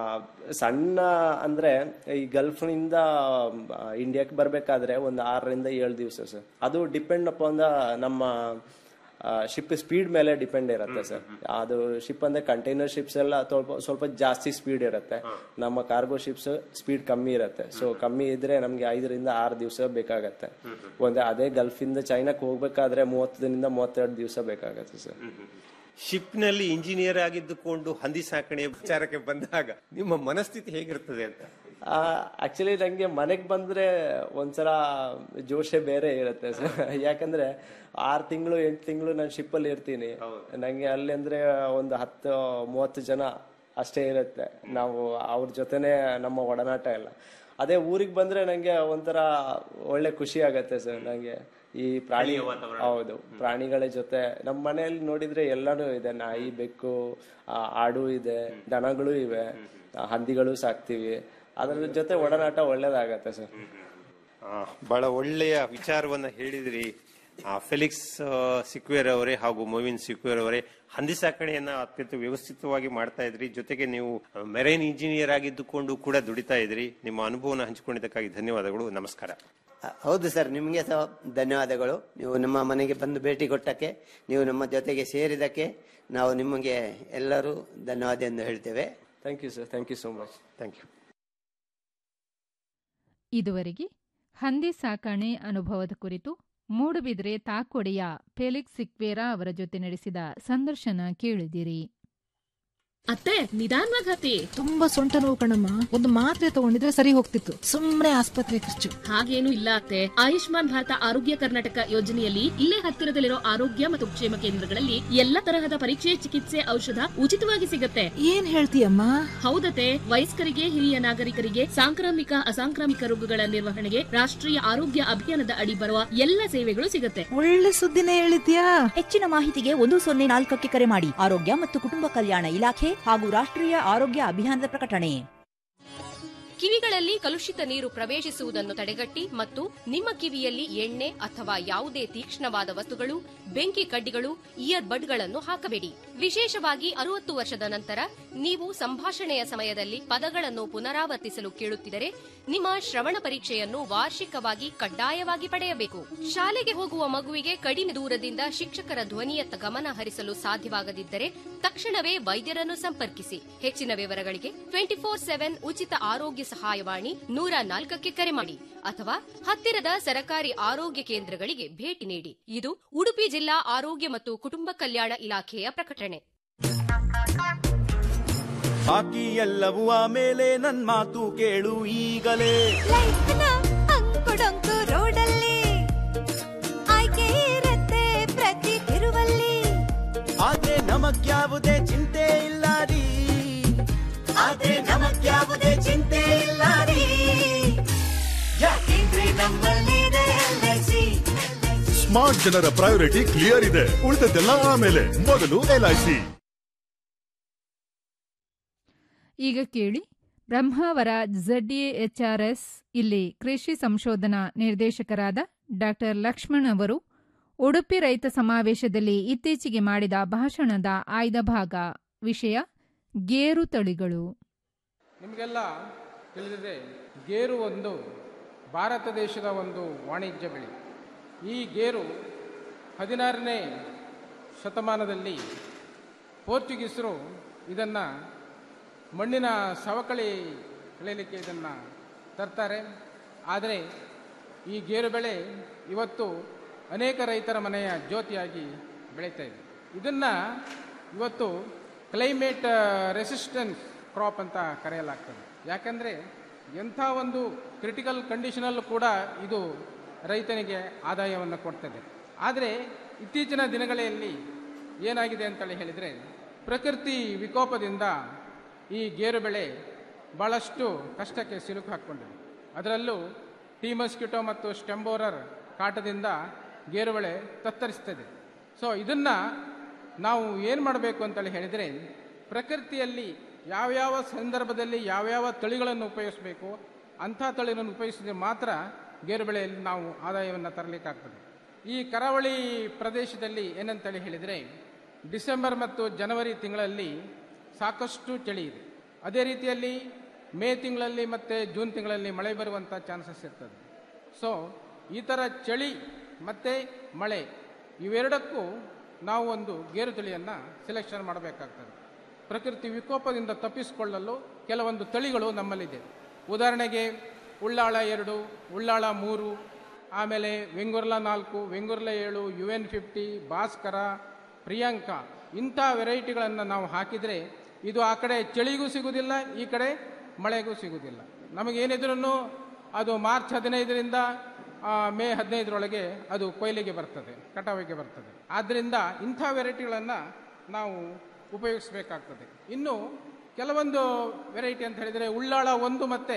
ಸಣ್ಣ ಅಂದ್ರೆ ಈ ಗಲ್ಫ್ ನಿಂದ ಇಂಡಿಯಾಕ್ಕೆ ಬರ್ಬೇಕಾದ್ರೆ ಒಂದು ಆರರಿಂದ ಏಳು ದಿವಸ ಸರ್ ಅದು ಡಿಪೆಂಡ್ ಅಪಾನ್ ದ ನಮ್ಮ ಶಿಪ್ ಸ್ಪೀಡ್ ಮೇಲೆ ಡಿಪೆಂಡ್ ಇರುತ್ತೆ ಸರ್ ಅದು ಶಿಪ್ ಅಂದ್ರೆ ಕಂಟೈನರ್ ಶಿಪ್ಸ್ ಎಲ್ಲ ಸ್ವಲ್ಪ ಸ್ವಲ್ಪ ಜಾಸ್ತಿ ಸ್ಪೀಡ್ ಇರುತ್ತೆ ನಮ್ಮ ಕಾರ್ಗೋ ಶಿಪ್ಸ್ ಸ್ಪೀಡ್ ಕಮ್ಮಿ ಇರುತ್ತೆ ಸೊ ಕಮ್ಮಿ ಇದ್ರೆ ನಮ್ಗೆ ಐದರಿಂದ ಆರು ದಿವಸ ಬೇಕಾಗತ್ತೆ ಒಂದೇ ಅದೇ ಗಲ್ಫ್ ಇಂದ ಚೈನಾಕ್ ಹೋಗ್ಬೇಕಾದ್ರೆ ಮೂವತ್ತರಿಂದ ಮೂವತ್ತೆರಡು ದಿವಸ ಬೇಕಾಗತ್ತೆ ಸರ್ ಶಿಪ್ ನಲ್ಲಿ ಇಂಜಿನಿಯರ್ ಆಗಿದ್ದುಕೊಂಡು ಹಂದಿ ಸಾಕಣೆ ವಿಚಾರಕ್ಕೆ ಬಂದಾಗ ನಿಮ್ಮ ಮನಸ್ಥಿತಿ ಹೇಗಿರ್ತದೆ ಅಂತ ಆಕ್ಚುಲಿ ನಂಗೆ ಮನೆಗ್ ಬಂದ್ರೆ ಒಂದ್ಸಲ ಜೋಶೆ ಬೇರೆ ಇರುತ್ತೆ ಸರ್ ಯಾಕಂದ್ರೆ ಆರ್ ತಿಂಗಳು ಎಂಟು ತಿಂಗಳು ನಾನು ಶಿಪ್ ಅಲ್ಲಿ ಇರ್ತೀನಿ ನಂಗೆ ಅಲ್ಲಿ ಅಂದ್ರೆ ಒಂದು ಹತ್ತು ಮೂವತ್ತು ಜನ ಅಷ್ಟೇ ಇರುತ್ತೆ ನಾವು ಅವ್ರ ಜೊತೆನೆ ನಮ್ಮ ಒಡನಾಟ ಎಲ್ಲ ಅದೇ ಊರಿಗೆ ಬಂದ್ರೆ ನಂಗೆ ಒಂಥರ ಒಳ್ಳೆ ಖುಷಿ ಆಗತ್ತೆ ಸರ್ ನಂಗೆ ಈ ಪ್ರಾಣಿ ಹೌದು ಪ್ರಾಣಿಗಳ ಜೊತೆ ನಮ್ಮ ಮನೆಯಲ್ಲಿ ನೋಡಿದ್ರೆ ಎಲ್ಲಾನು ಇದೆ ನಾಯಿ ಬೆಕ್ಕು ಆ, ಆಡು ಇದೆ ದನಗಳು ಇವೆ ಆ, ಹಂದಿಗಳು ಸಾಕ್ತಿವಿ ಅದ್ರ ಜೊತೆ ಒಡನಾಟ ಒಳ್ಳೇದಾಗತ್ತೆ ಸರ್ ಆ, ಬಹಳ ಒಳ್ಳೆಯ ವಿಚಾರವನ್ನ ಹೇಳಿದ್ರಿ ಆ, ಫೆಲಿಕ್ಸ್ ಆ, ಸಿಕ್ವೇರ್ ಅವರೇ ಹಾಗೂ ಮೊವಿನ್ ಸಿಕ್ವೇರ್ ಅವರೇ ಹಂದಿ ಸಾಕಣೆಯನ್ನ ಅತ್ಯಂತ ವ್ಯವಸ್ಥಿತವಾಗಿ ಮಾಡ್ತಾ ಇದ್ರಿ ಜೊತೆಗೆ ನೀವು ಮೆರೈನ್ ಇಂಜಿನಿಯರ್ ಆಗಿದ್ದುಕೊಂಡು ಕೂಡ ದುಡಿತಾ ಇದ್ರಿ ನಿಮ್ಮ ಅನುಭವನ ಹಂಚಿಕೊಂಡಿದ್ದಕ್ಕಾಗಿ ಧನ್ಯವಾದಗಳು ನಮಸ್ಕಾರ ಅ- ಹೌದು ಸರ್ ನಿಮಗೆ ಸಹ ಧನ್ಯವಾದಗಳು ನೀವು ನಮ್ಮ ಮನೆಗೆ ಬಂದು ಭೇಟಿ ಕೊಟ್ಟಕ್ಕೆ ನೀವು ನಮ್ಮ ಜೊತೆಗೆ ಸೇರಿದಕ್ಕೆ ನಾವು ನಿಮಗೆ ಎಲ್ಲರೂ ಧನ್ಯವಾದ ಎಂದು ಹೇಳ್ತೇವೆ thank you sir thank you so much thank you ಇದುವರೆಗೆ ಹಂದಿ ಸಾಕಣೆ ಅನುಭವದ ಕುರಿತು ಮೂಡುಬಿದ್ರೆ ತಾಕೊಡೆಯ ಫೆಲಿಕ್ಸ್ ಸಿಕ್ವೇರಾ ಅವರ ಜೊತೆ ನಡೆಸಿದ ಸಂದರ್ಶನ ಕೇಳಿದಿರಿ ಅತ್ತೆ ನಿಧಾನವಾಗಿ ಹತ್ತಿ ತುಂಬಾ ಸೊಂಟ ನೋವು ಕಣಮ್ಮ ಒಂದು ಮಾತ್ರೆ ತಗೊಂಡಿದ್ರೆ ಸರಿ ಹೋಗ್ತಿತ್ತು ಸುಮ್ನೆ ಆಸ್ಪತ್ರೆ ಖರ್ಚು ಹಾಗೇನು ಇಲ್ಲ ಅತ್ತೆ ಆಯುಷ್ಮಾನ್ ಭಾರತ ಆರೋಗ್ಯ ಕರ್ನಾಟಕ ಯೋಜನೆಯಲ್ಲಿ ಇಲ್ಲೇ ಹತ್ತಿರದಲ್ಲಿರೋ ಆರೋಗ್ಯ ಮತ್ತು ಕ್ಷೇಮ ಕೇಂದ್ರಗಳಲ್ಲಿ ಎಲ್ಲ ತರಹದ ಪರೀಕ್ಷೆ ಚಿಕಿತ್ಸೆ ಔಷಧ ಉಚಿತವಾಗಿ ಸಿಗುತ್ತೆ ಏನ್ ಹೇಳ್ತೀಯಮ್ಮ ಹೌದತೆ ವಯಸ್ಕರಿಗೆ ಹಿರಿಯ ನಾಗರಿಕರಿಗೆ ಸಾಂಕ್ರಾಮಿಕ ಅಸಾಂಕ್ರಾಮಿಕ ರೋಗಗಳ ನಿರ್ವಹಣೆಗೆ ರಾಷ್ಟ್ರೀಯ ಆರೋಗ್ಯ ಅಭಿಯಾನದ ಅಡಿ ಬರುವ ಎಲ್ಲ ಸೇವೆಗಳು ಸಿಗುತ್ತೆ ಒಳ್ಳೆ ಸುದ್ದಿನೇ ಹೇಳಿದ್ಯಾ ಹೆಚ್ಚಿನ ಮಾಹಿತಿಗೆ ಒಂದು ಸೊನ್ನೆ ನಾಲ್ಕಕ್ಕೆ ಕರೆ ಮಾಡಿ ಆರೋಗ್ಯ ಮತ್ತು ಕುಟುಂಬ ಕಲ್ಯಾಣ ಇಲಾಖೆ ಹಾಗೂ ರಾಷ್ಟ್ರೀಯ ಆರೋಗ್ಯ ಅಭಿಯಾನದ ಪ್ರಕಟಣೆ ಕಿವಿಗಳಲ್ಲಿ ಕಲುಷಿತ ನೀರು ಪ್ರವೇಶಿಸುವುದನ್ನು ತಡೆಗಟ್ಟಿ ಮತ್ತು ನಿಮ್ಮ ಕಿವಿಯಲ್ಲಿ ಎಣ್ಣೆ ಅಥವಾ ಯಾವುದೇ ತೀಕ್ಷ್ಣವಾದ ವಸ್ತುಗಳು ಬೆಂಕಿ ಕಡ್ಡಿಗಳು ಇಯರ್ ಬಡ್ಗಳನ್ನು ಹಾಕಬೇಡಿ ವಿಶೇಷವಾಗಿ ಅರುವತ್ತು ವರ್ಷದ ನಂತರ ನೀವು ಸಂಭಾಷಣೆಯ ಸಮಯದಲ್ಲಿ ಪದಗಳನ್ನು ಪುನರಾವರ್ತಿಸಲು ಕೇಳುತ್ತಿದ್ದರೆ ನಿಮ್ಮ ಶ್ರವಣ ಪರೀಕ್ಷೆಯನ್ನು ವಾರ್ಷಿಕವಾಗಿ ಕಡ್ಡಾಯವಾಗಿ ಪಡೆಯಬೇಕು ಶಾಲೆಗೆ ಹೋಗುವ ಮಗುವಿಗೆ ಕಡಿಮೆ ದೂರದಿಂದ ಶಿಕ್ಷಕರ ಧ್ವನಿಯತ್ತ ಗಮನ ಹರಿಸಲು ಸಾಧ್ಯವಾಗದಿದ್ದರೆ ತಕ್ಷಣವೇ ವೈದ್ಯರನ್ನು ಸಂಪರ್ಕಿಸಿ ಹೆಚ್ಚಿನ ವಿವರಗಳಿಗೆ ಟ್ವೆಂಟಿ ಫೋರ್ ಸೆವೆನ್ ಉಚಿತ ಆರೋಗ್ಯ ಸಹಾಯವಾಣಿ ನೂರ ನಾಲ್ಕಕ್ಕೆ ಕರೆ ಮಾಡಿ ಅಥವಾ ಹತ್ತಿರದ ಸರಕಾರಿ ಆರೋಗ್ಯ ಕೇಂದ್ರಗಳಿಗೆ ಭೇಟಿ ನೀಡಿ ಇದು ಉಡುಪಿ ಜಿಲ್ಲಾ ಆರೋಗ್ಯ ಮತ್ತು ಕುಟುಂಬ ಕಲ್ಯಾಣ ಇಲಾಖೆಯ ಪ್ರಕಟಣೆ ಬಾಕಿ ಎಲ್ಲವೂ ಆಮೇಲೆ ನನ್ ಮಾತು ಕೇಳು ಈಗಲೇ ಅಂಕುಡೊಂಕು ರೋಡಲ್ಲಿ ಆಯ್ಕೆ ಇರತ್ತೆ ಪ್ರತಿ ತಿರುವಲ್ಲಿ ಆದ್ರೆ ನಮಗ್ಯಾವುದೇ ಚಿಂತೆ ಇಲ್ಲ ರೀ ಆದ್ರೆ ನಮಗ್ಯಾವುದೇ ಚಿಂತೆ ಇಲ್ಲ ರೀ ಯಾಕೆಂದ್ರೆ ನಮ್ಮಲ್ಲಿದೆ LIC. ಸ್ಮಾರ್ಟ್ ಜನರ ಪ್ರಯಾರಿಟಿ ಕ್ಲಿಯರ್ ಇದೆ ಉಳಿದದ್ದೆಲ್ಲ ಆಮೇಲೆ ಮೊದಲು ಎಲ್ಐಸಿ ಈಗ ಕೇಳಿ ಬ್ರಹ್ಮಾವರ ಎಸ್ ಇಲ್ಲಿ ಕೃಷಿ ಸಂಶೋಧನಾ ನಿರ್ದೇಶಕರಾದ ಡಾಕ್ಟರ್ ಲಕ್ಷ್ಮಣ್ ಅವರು ಉಡುಪಿ ರೈತ ಸಮಾವೇಶದಲ್ಲಿ ಇತ್ತೀಚೆಗೆ ಮಾಡಿದ ಭಾಷಣದ ಆಯ್ದ ಭಾಗ ವಿಷಯ ಗೇರು ತಳಿಗಳು ನಿಮಗೆಲ್ಲ ತಿಳಿದಿದೆ ಗೇರು ಒಂದು ಭಾರತ ದೇಶದ ಒಂದು ವಾಣಿಜ್ಯ ಬೆಳೆ ಈ ಗೇರು ಹದಿನಾರನೇ ಶತಮಾನದಲ್ಲಿ ಪೋರ್ಚುಗೀಸರು ಇದನ್ನು ಮಣ್ಣಿನ ಸವಕಳಿ ಬೆಳೆಯಲಿಕ್ಕೆ ಇದನ್ನು ತರ್ತಾರೆ ಆದರೆ ಈ ಗೇರು ಬೆಳೆ ಇವತ್ತು ಅನೇಕ ರೈತರ ಮನೆಯ ಜ್ಯೋತಿಯಾಗಿ ಬೆಳೀತಾ ಇದೆ ಇದನ್ನು ಇವತ್ತು ಕ್ಲೈಮೇಟ್ ರೆಸಿಸ್ಟೆನ್ಸ್ ಕ್ರಾಪ್ ಅಂತ ಕರೆಯಲಾಗ್ತದೆ ಯಾಕಂದರೆ ಎಂಥ ಒಂದು ಕ್ರಿಟಿಕಲ್ ಕಂಡೀಷನಲ್ಲೂ ಕೂಡ ಇದು ರೈತನಿಗೆ ಆದಾಯವನ್ನು ಕೊಡ್ತದೆ ಆದರೆ ಇತ್ತೀಚಿನ ದಿನಗಳಲ್ಲಿ ಏನಾಗಿದೆ ಅಂತೇಳಿ ಹೇಳಿದರೆ ಪ್ರಕೃತಿ ವಿಕೋಪದಿಂದ ಈ ಗೇರು ಬೆಳೆ ಭಾಳಷ್ಟು ಕಷ್ಟಕ್ಕೆ ಸಿಲುಕು ಹಾಕ್ಕೊಂಡಿದೆ ಅದರಲ್ಲೂ ಟೀ ಮಸ್ಕಿಟೋ ಮತ್ತು ಸ್ಟೆಂಬೋರರ್ ಕಾಟದಿಂದ ಗೇರು ಬೆಳೆ ತತ್ತರಿಸ್ತದೆ ಸೊ ಇದನ್ನು ನಾವು ಏನು ಮಾಡಬೇಕು ಅಂತೇಳಿ ಹೇಳಿದರೆ ಪ್ರಕೃತಿಯಲ್ಲಿ ಯಾವ್ಯಾವ ಸಂದರ್ಭದಲ್ಲಿ ಯಾವ್ಯಾವ ತಳಿಗಳನ್ನು ಉಪಯೋಗಿಸಬೇಕು ಅಂಥ ತಳಿಗಳನ್ನು ಉಪಯೋಗಿಸಿದ್ರೆ ಮಾತ್ರ ಗೇರು ಬೆಳೆಯಲ್ಲಿ ನಾವು ಆದಾಯವನ್ನು ತರಲಿಕ್ಕಾಗ್ತದೆ ಈ ಕರಾವಳಿ ಪ್ರದೇಶದಲ್ಲಿ ಏನಂತೇಳಿ ಹೇಳಿದರೆ ಡಿಸೆಂಬರ್ ಮತ್ತು ಜನವರಿ ತಿಂಗಳಲ್ಲಿ ಸಾಕಷ್ಟು ಚಳಿ ಇದೆ ಅದೇ ರೀತಿಯಲ್ಲಿ ಮೇ ತಿಂಗಳಲ್ಲಿ ಮತ್ತು ಜೂನ್ ತಿಂಗಳಲ್ಲಿ ಮಳೆ ಬರುವಂಥ ಚಾನ್ಸಸ್ ಇರ್ತದೆ ಸೊ ಈ ಥರ ಚಳಿ ಮತ್ತು ಮಳೆ ಇವೆರಡಕ್ಕೂ ನಾವು ಒಂದು ಗೇರು ತಳಿಯನ್ನು ಸೆಲೆಕ್ಷನ್ ಮಾಡಬೇಕಾಗ್ತದೆ ಪ್ರಕೃತಿ ವಿಕೋಪದಿಂದ ತಪ್ಪಿಸಿಕೊಳ್ಳಲು ಕೆಲವೊಂದು ತಳಿಗಳು ನಮ್ಮಲ್ಲಿದೆ ಉದಾಹರಣೆಗೆ ಉಳ್ಳಾಳ ಎರಡು ಉಳ್ಳಾಳ ಮೂರು ಆಮೇಲೆ ವೆಂಗುರ್ಲ ನಾಲ್ಕು ವೆಂಗುರ್ಲ ಏಳು U N fifty Bhaskara Priyanka ಇಂಥ ವೆರೈಟಿಗಳನ್ನು ನಾವು ಹಾಕಿದರೆ ಇದು ಆ ಕಡೆ ಚಳಿಗೂ ಸಿಗುವುದಿಲ್ಲ ಈ ಕಡೆ ಮಳೆಗೂ ಸಿಗುವುದಿಲ್ಲ ನಮಗೇನಿದ್ರೂ ಅದು ಮಾರ್ಚ್ ಹದಿನೈದರಿಂದ ಆ, ಮೇ ಹದಿನೈದರೊಳಗೆ ಅದು ಕೊಯ್ಲಿಗೆ ಬರ್ತದೆ ಕಟಾವಿಗೆ ಬರ್ತದೆ ಆದ್ದರಿಂದ ಇಂಥ ವೆರೈಟಿಗಳನ್ನು ನಾವು ಉಪಯೋಗಿಸಬೇಕಾಗ್ತದೆ ಇನ್ನು ಕೆಲವೊಂದು ವೆರೈಟಿ ಅಂತ ಹೇಳಿದರೆ ಉಳ್ಳಾಳ ಒಂದು ಮತ್ತು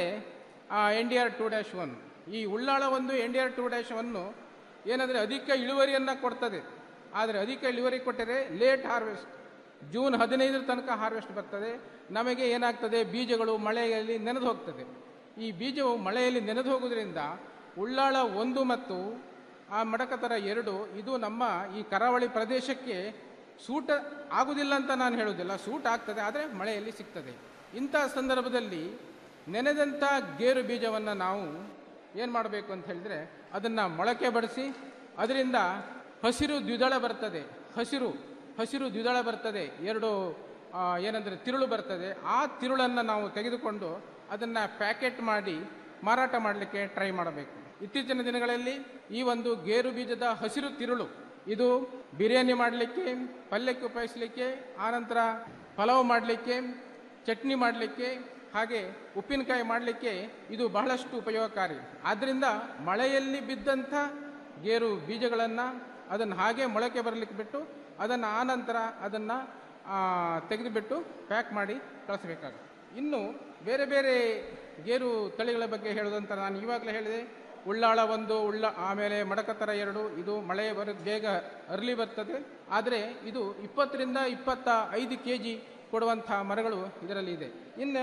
N D R two dash one ಈ ಉಳ್ಳಾಳ ಒಂದು N D R two dash ಒನ್ನು ಏನಂದರೆ ಅಧಿಕ ಇಳುವರಿಯನ್ನು ಕೊಡ್ತದೆ ಆದರೆ ಅಧಿಕ ಇಳುವರಿ ಕೊಟ್ಟರೆ ಲೇಟ್ ಹಾರ್ವೆಸ್ಟ್ ಜೂನ್ ಹದಿನೈದರ ತನಕ ಹಾರ್ವೆಸ್ಟ್ ಬರ್ತದೆ ನಮಗೆ ಏನಾಗ್ತದೆ ಬೀಜಗಳು ಮಳೆಯಲ್ಲಿ ನೆನೆದು ಹೋಗ್ತದೆ ಈ ಬೀಜವು ಮಳೆಯಲ್ಲಿ ನೆನೆದು ಹೋಗೋದ್ರಿಂದ ಉಳ್ಳಾಳ ಒಂದು ಮತ್ತು ಆ ಮಡಕತರ ಎರಡು ಇದು ನಮ್ಮ ಈ ಕರಾವಳಿ ಪ್ರದೇಶಕ್ಕೆ ಸೂಟ್ ಆಗುವುದಿಲ್ಲ ಅಂತ ನಾನು ಹೇಳುವುದಿಲ್ಲ ಸೂಟ್ ಆಗ್ತದೆ ಆದರೆ ಮಳೆಯಲ್ಲಿ ಸಿಗ್ತದೆ ಇಂಥ ಸಂದರ್ಭದಲ್ಲಿ ನೆನೆದಂಥ ಗೇರು ಬೀಜವನ್ನು ನಾವು ಏನು ಮಾಡಬೇಕು ಅಂತ ಹೇಳಿದ್ರೆ ಅದನ್ನು ಮೊಳಕೆ ಬಡಿಸಿ ಅದರಿಂದ ಹಸಿರು ದ್ವಿದಳ ಬರ್ತದೆ ಹಸಿರು ಹಸಿರು ದ್ವಿದಳ ಬರ್ತದೆ ಎರಡು ಆ, ಏನಂದ್ರೆ ತಿರುಳು ಬರ್ತದೆ ಆ ತಿರುಳನ್ನು ನಾವು ತೆಗೆದುಕೊಂಡು ಅದನ್ನು ಪ್ಯಾಕೆಟ್ ಮಾಡಿ ಮಾರಾಟ ಮಾಡಲಿಕ್ಕೆ ಟ್ರೈ ಮಾಡಬೇಕು ಇತ್ತೀಚಿನ ದಿನಗಳಲ್ಲಿ ಈ ಒಂದು ಗೇರು ಬೀಜದ ಹಸಿರು ತಿರುಳು ಇದು ಬಿರಿಯಾನಿ ಮಾಡಲಿಕ್ಕೆ ಪಲ್ಯಕ್ಕೆ ಉಪಯೋಗಿಸಲಿಕ್ಕೆ ಆನಂತರ ಪಲಾವ್ ಮಾಡಲಿಕ್ಕೆ ಚಟ್ನಿ ಮಾಡಲಿಕ್ಕೆ ಹಾಗೆ ಉಪ್ಪಿನಕಾಯಿ ಮಾಡಲಿಕ್ಕೆ ಇದು ಬಹಳಷ್ಟು ಉಪಯೋಗಕಾರಿ ಆದ್ದರಿಂದ ಮಳೆಯಲ್ಲಿ ಬಿದ್ದಂಥ ಗೇರು ಬೀಜಗಳನ್ನು ಅದನ್ನು ಹಾಗೆ ಮೊಳಕೆ ಬರಲಿಕ್ಕೆ ಬಿಟ್ಟು ಅದನ್ನು ಆನಂತರ ಅದನ್ನು ತೆಗೆದುಬಿಟ್ಟು ಪ್ಯಾಕ್ ಮಾಡಿ ಕಳಿಸಬೇಕಾಗುತ್ತೆ ಇನ್ನು ಬೇರೆ ಬೇರೆ ಗೇರು ತಳಿಗಳ ಬಗ್ಗೆ ಹೇಳೋದಂತ ನಾನು ಇವಾಗಲೇ ಹೇಳಿದೆ ಉಳ್ಳಾಳ ಒಂದು ಉಳ್ಳ ಆಮೇಲೆ ಮಡಕತರ ಎರಡು ಇದು ಮಳೆ ಬರ ಬೇಗ ಅರಳಿ ಬರ್ತದೆ ಆದರೆ ಇದು ಇಪ್ಪತ್ತರಿಂದ ಇಪ್ಪತ್ತ ಐದು ಕೆ ಜಿ ಕೊಡುವಂಥ ಮರಗಳು ಇದರಲ್ಲಿ ಇದೆ ಇನ್ನು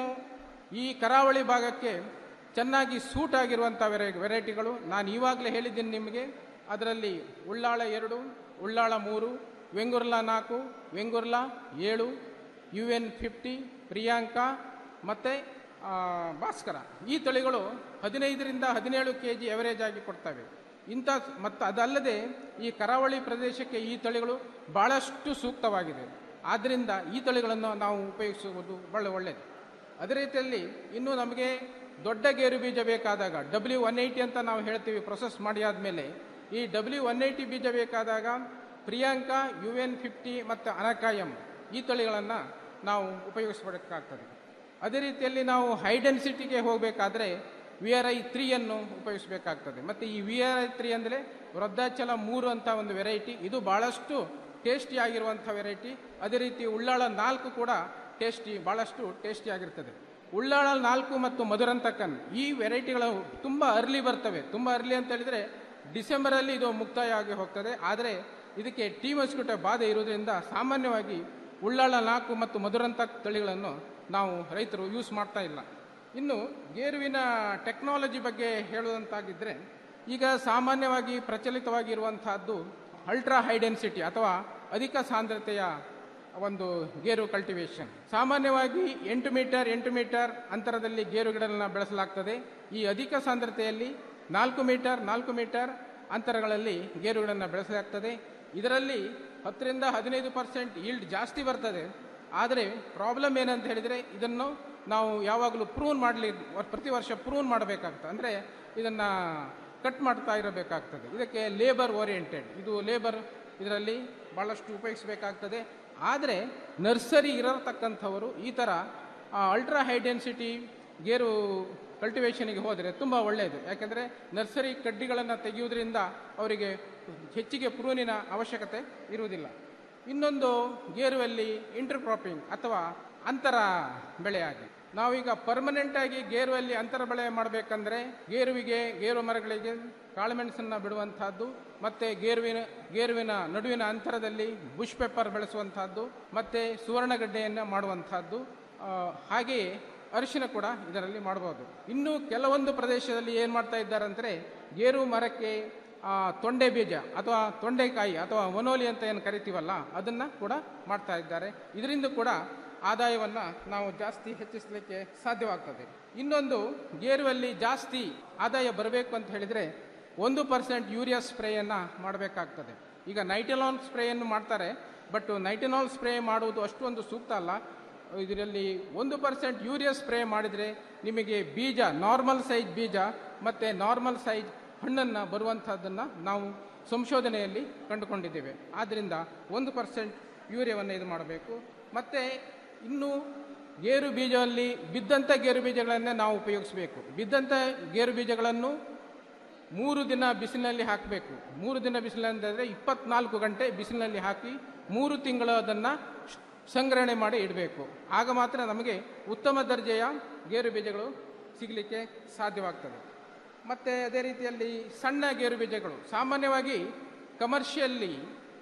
ಈ ಕರಾವಳಿ ಭಾಗಕ್ಕೆ ಚೆನ್ನಾಗಿ ಸೂಟ್ ಆಗಿರುವಂಥ ವೆರೈ ವೆರೈಟಿಗಳು ನಾನು ಇವಾಗಲೇ ಹೇಳಿದ್ದೀನಿ ನಿಮಗೆ ಅದರಲ್ಲಿ ಉಳ್ಳಾಳ ಎರಡು ಉಳ್ಳಾಳ ಮೂರು ವೆಂಗುರ್ಲಾ ನಾಲ್ಕು ವೆಂಗುರ್ಲಾ ಏಳು ಯು ಎನ್ ಫಿಫ್ಟಿ ಪ್ರಿಯಾಂಕಾ ಮತ್ತು ಭಾಸ್ಕರ ಈ ತಳಿಗಳು ಹದಿನೈದರಿಂದ ಹದಿನೇಳು ಕೆ ಜಿ ಎವರೇಜ್ ಆಗಿ ಕೊಡ್ತವೆ ಇಂಥ ಮತ್ತು ಅದಲ್ಲದೆ ಈ ಕರಾವಳಿ ಪ್ರದೇಶಕ್ಕೆ ಈ ತಳಿಗಳು ಭಾಳಷ್ಟು ಸೂಕ್ತವಾಗಿದೆ ಆದ್ದರಿಂದ ಈ ತಳಿಗಳನ್ನು ನಾವು ಉಪಯೋಗಿಸುವುದು ಬಹಳ ಒಳ್ಳೆಯದು ಅದೇ ರೀತಿಯಲ್ಲಿ ಇನ್ನು ನಮಗೆ ದೊಡ್ಡ ಗೇರು ಬೀಜ ಬೇಕಾದಾಗ ಡಬ್ಲ್ಯೂ ಒನ್ ಏಯ್ಟಿ ಅಂತ ನಾವು ಹೇಳ್ತೀವಿ ಪ್ರೊಸೆಸ್ ಮಾಡಿ ಆದಮೇಲೆ ಈ ಡಬ್ಲ್ಯೂ ಒನ್ ಏಯ್ಟಿ ಬೀಜ ಬೇಕಾದಾಗ ಪ್ರಿಯಾಂಕಾ ಯು ಎನ್ ಫಿಫ್ಟಿ ಮತ್ತು ಅನಕಾಯಂ ಈ ತಳಿಗಳನ್ನು ನಾವು ಉಪಯೋಗಿಸಬೇಕಾಗ್ತದೆ ಅದೇ ರೀತಿಯಲ್ಲಿ ನಾವು ಹೈ ಡೆನ್ಸಿಟಿಗೆ ಹೋಗಬೇಕಾದ್ರೆ ವಿ ಆರ್ ಐ ತ್ರೀಯನ್ನು ಉಪಯೋಗಿಸಬೇಕಾಗ್ತದೆ ಮತ್ತು ಈ ವಿ ಆರ್ ಐ ತ್ರೀ ಅಂದರೆ ವೃದ್ಧಾಚಲ ಮೂರು ಅಂತ ಒಂದು ವೆರೈಟಿ ಇದು ಭಾಳಷ್ಟು ಟೇಸ್ಟಿ ಆಗಿರುವಂಥ ವೆರೈಟಿ ಅದೇ ರೀತಿ ಉಳ್ಳಾಳ ನಾಲ್ಕು ಕೂಡ ಟೇಸ್ಟಿ ಭಾಳಷ್ಟು ಟೇಸ್ಟಿ ಆಗಿರ್ತದೆ ಉಳ್ಳಾಳ ನಾಲ್ಕು ಮತ್ತು ಮಧುರಂತಕನ್ ಈ ವೆರೈಟಿಗಳು ತುಂಬ ಅರ್ಲಿ ಬರ್ತವೆ ತುಂಬ ಅರ್ಲಿ ಅಂತ ಹೇಳಿದರೆ ಡಿಸೆಂಬರಲ್ಲಿ ಇದು ಮುಕ್ತಾಯ ಆಗಿ ಹೋಗ್ತದೆ ಆದರೆ ಇದಕ್ಕೆ ಟೀ ಮಸ್ಕಿಟೋ ಬಾಧೆ ಇರುವುದರಿಂದ ಸಾಮಾನ್ಯವಾಗಿ ಉಳ್ಳಾಳ ನಾಲ್ಕು ಮತ್ತು ಮಧುರಂತಕ್ ತಳಿಗಳನ್ನು ನಾವು ರೈತರು ಯೂಸ್ ಮಾಡ್ತಾ ಇಲ್ಲ ಇನ್ನು ಗೇರುವಿನ ಟೆಕ್ನಾಲಜಿ ಬಗ್ಗೆ ಹೇಳುವಂತಾಗಿದ್ದರೆ ಈಗ ಸಾಮಾನ್ಯವಾಗಿ ಪ್ರಚಲಿತವಾಗಿರುವಂತಹದ್ದು ಅಲ್ಟ್ರಾ ಹೈ ಡೆನ್ಸಿಟಿ ಅಥವಾ ಅಧಿಕ ಸಾಂದ್ರತೆಯ ಒಂದು ಗೇರು ಕಲ್ಟಿವೇಶನ್ ಸಾಮಾನ್ಯವಾಗಿ ಎಂಟು ಮೀಟರ್ ಎಂಟು ಮೀಟರ್ ಅಂತರದಲ್ಲಿ ಗೇರು ಗಿಡಗಳನ್ನು ಬೆಳೆಸಲಾಗ್ತದೆ ಈ ಅಧಿಕ ಸಾಂದ್ರತೆಯಲ್ಲಿ ನಾಲ್ಕು ಮೀಟರ್ ನಾಲ್ಕು ಮೀಟರ್ ಅಂತರಗಳಲ್ಲಿ ಗೇರುಗಳನ್ನು ಬೆಳೆಸಲಾಗ್ತದೆ ಇದರಲ್ಲಿ ಹತ್ತರಿಂದ ಹದಿನೈದು ಪರ್ಸೆಂಟ್ ಈಲ್ಡ್ ಜಾಸ್ತಿ ಬರ್ತದೆ ಆದರೆ ಪ್ರಾಬ್ಲಮ್ ಏನಂತ ಹೇಳಿದರೆ ಇದನ್ನು ನಾವು ಯಾವಾಗಲೂ ಪ್ರೂನ್ ಮಾಡಲಿ ಪ್ರತಿ ವರ್ಷ ಪ್ರೂನ್ ಮಾಡಬೇಕಾಗ್ತದೆ ಅಂದರೆ ಇದನ್ನು ಕಟ್ ಮಾಡ್ತಾ ಇರಬೇಕಾಗ್ತದೆ ಇದಕ್ಕೆ ಲೇಬರ್ ಓರಿಯೆಂಟೆಡ್ ಇದು ಲೇಬರ್ ಇದರಲ್ಲಿ ಭಾಳಷ್ಟು ಉಪಯೋಗಿಸಬೇಕಾಗ್ತದೆ ಆದರೆ ನರ್ಸರಿ ಇರತಕ್ಕಂಥವರು ಈ ಥರ ಅಲ್ಟ್ರಾ ಹೈ ಡೆನ್ಸಿಟಿ ಗೇರು ಕಲ್ಟಿವೇಷನಿಗೆ ಹೋದರೆ ತುಂಬ ಒಳ್ಳೆಯದು ಯಾಕೆಂದರೆ ನರ್ಸರಿ ಕಡ್ಡಿಗಳನ್ನು ತೆಗೆಯುವುದರಿಂದ ಅವರಿಗೆ ಹೆಚ್ಚಿಗೆ ಪ್ರೂನಿನ ಅವಶ್ಯಕತೆ ಇರುವುದಿಲ್ಲ ಇನ್ನೊಂದು ಗೇರುವಲ್ಲಿ ಇಂಟರ್ಕ್ರಾಪಿಂಗ್ ಅಥವಾ ಅಂತರ ಬೆಳೆಯಾಗಿ ನಾವೀಗ ಪರ್ಮನೆಂಟ್ ಆಗಿ ಗೇರುವಲ್ಲಿ ಅಂತರ ಬೆಳೆ ಮಾಡಬೇಕಂದ್ರೆ ಗೇರುವಿಗೆ ಗೇರು ಮರಗಳಿಗೆ ಕಾಳುಮೆಣಸನ್ನು ಬಿಡುವಂತಹದ್ದು ಮತ್ತೆ ಗೇರುವಿನ ಗೇರುವಿನ ನಡುವಿನ ಅಂತರದಲ್ಲಿ ಬುಷ್ ಪೆಪ್ಪರ್ ಬೆಳೆಸುವಂತಹದ್ದು ಮತ್ತೆ ಸುವರ್ಣಗಡ್ಡೆಯನ್ನು ಮಾಡುವಂತಹದ್ದು ಆ, ಹಾಗೆಯೇ ಅರಿಶಿನ ಕೂಡ ಇದರಲ್ಲಿ ಮಾಡಬಹುದು ಇನ್ನು ಕೆಲವೊಂದು ಪ್ರದೇಶದಲ್ಲಿ ಏನು ಮಾಡ್ತಾ ಇದ್ದಾರೆ ಅಂದರೆ ಗೇರು ಮರಕ್ಕೆ ಆ, ತೊಂಡೆ ಬೀಜ ಅಥವಾ ತೊಂಡೆಕಾಯಿ ಅಥವಾ ಒನೋಲಿ ಅಂತ ಏನು ಕರಿತೀವಲ್ಲ ಅದನ್ನು ಕೂಡ ಮಾಡ್ತಾ ಇದ್ದಾರೆ ಇದರಿಂದ ಕೂಡ ಆದಾಯವನ್ನು ನಾವು ಜಾಸ್ತಿ ಹೆಚ್ಚಿಸಲಿಕ್ಕೆ ಸಾಧ್ಯವಾಗ್ತದೆ ಇನ್ನೊಂದು ಗೇರುವಲ್ಲಿ ಜಾಸ್ತಿ ಆದಾಯ ಬರಬೇಕು ಅಂತ ಹೇಳಿದರೆ ಒಂದು ಪರ್ಸೆಂಟ್ ಯೂರಿಯಾ ಸ್ಪ್ರೇಯನ್ನು ಮಾಡಬೇಕಾಗ್ತದೆ ಈಗ ನೈಟೆಲಾನ್ ಸ್ಪ್ರೇಯನ್ನು ಮಾಡ್ತಾರೆ ಬಟ್ ನೈಟೆನಾಲ್ ಸ್ಪ್ರೇ ಮಾಡುವುದು ಅಷ್ಟೊಂದು ಸೂಕ್ತ ಅಲ್ಲ ಇದರಲ್ಲಿ ಒಂದು ಪರ್ಸೆಂಟ್ ಯೂರಿಯಾ ಸ್ಪ್ರೇ ಮಾಡಿದರೆ ನಿಮಗೆ ಬೀಜ ನಾರ್ಮಲ್ ಸೈಜ್ ಬೀಜ ಮತ್ತು ನಾರ್ಮಲ್ ಸೈಜ್ ಹಣ್ಣನ್ನು ಬರುವಂಥದ್ದನ್ನು ನಾವು ಸಂಶೋಧನೆಯಲ್ಲಿ ಕಂಡುಕೊಂಡಿದ್ದೇವೆ ಆದ್ದರಿಂದ ಒಂದು ಪರ್ಸೆಂಟ್ ಯೂರಿಯಾವನ್ನು ಇದು ಮಾಡಬೇಕು ಮತ್ತು ಇನ್ನು ಗೇರು ಬೀಜದಲ್ಲಿ ಬಿದ್ದಂಥ ಗೇರು ಬೀಜಗಳನ್ನೇ ನಾವು ಉಪಯೋಗಿಸಬೇಕು ಬಿದ್ದಂಥ ಗೇರು ಬೀಜಗಳನ್ನು ಮೂರು ದಿನ ಬಿಸಿಲಿನಲ್ಲಿ ಹಾಕಬೇಕು ಮೂರು ದಿನ ಬಿಸಿಲಂದರೆ ಇಪ್ಪತ್ನಾಲ್ಕು ಗಂಟೆ ಬಿಸಿಲಿನಲ್ಲಿ ಹಾಕಿ ಮೂರು ತಿಂಗಳು ಅದನ್ನು ಸಂಗ್ರಹಣೆ ಮಾಡಿ ಇಡಬೇಕು ಆಗ ಮಾತ್ರ ನಮಗೆ ಉತ್ತಮ ದರ್ಜೆಯ ಗೇರು ಬೀಜಗಳು ಸಿಗಲಿಕ್ಕೆ ಸಾಧ್ಯವಾಗ್ತದೆ ಮತ್ತು ಅದೇ ರೀತಿಯಲ್ಲಿ ಸಣ್ಣ ಗೇರು ಬೀಜಗಳು ಸಾಮಾನ್ಯವಾಗಿ ಕಮರ್ಷಿಯಲ್ಲಿ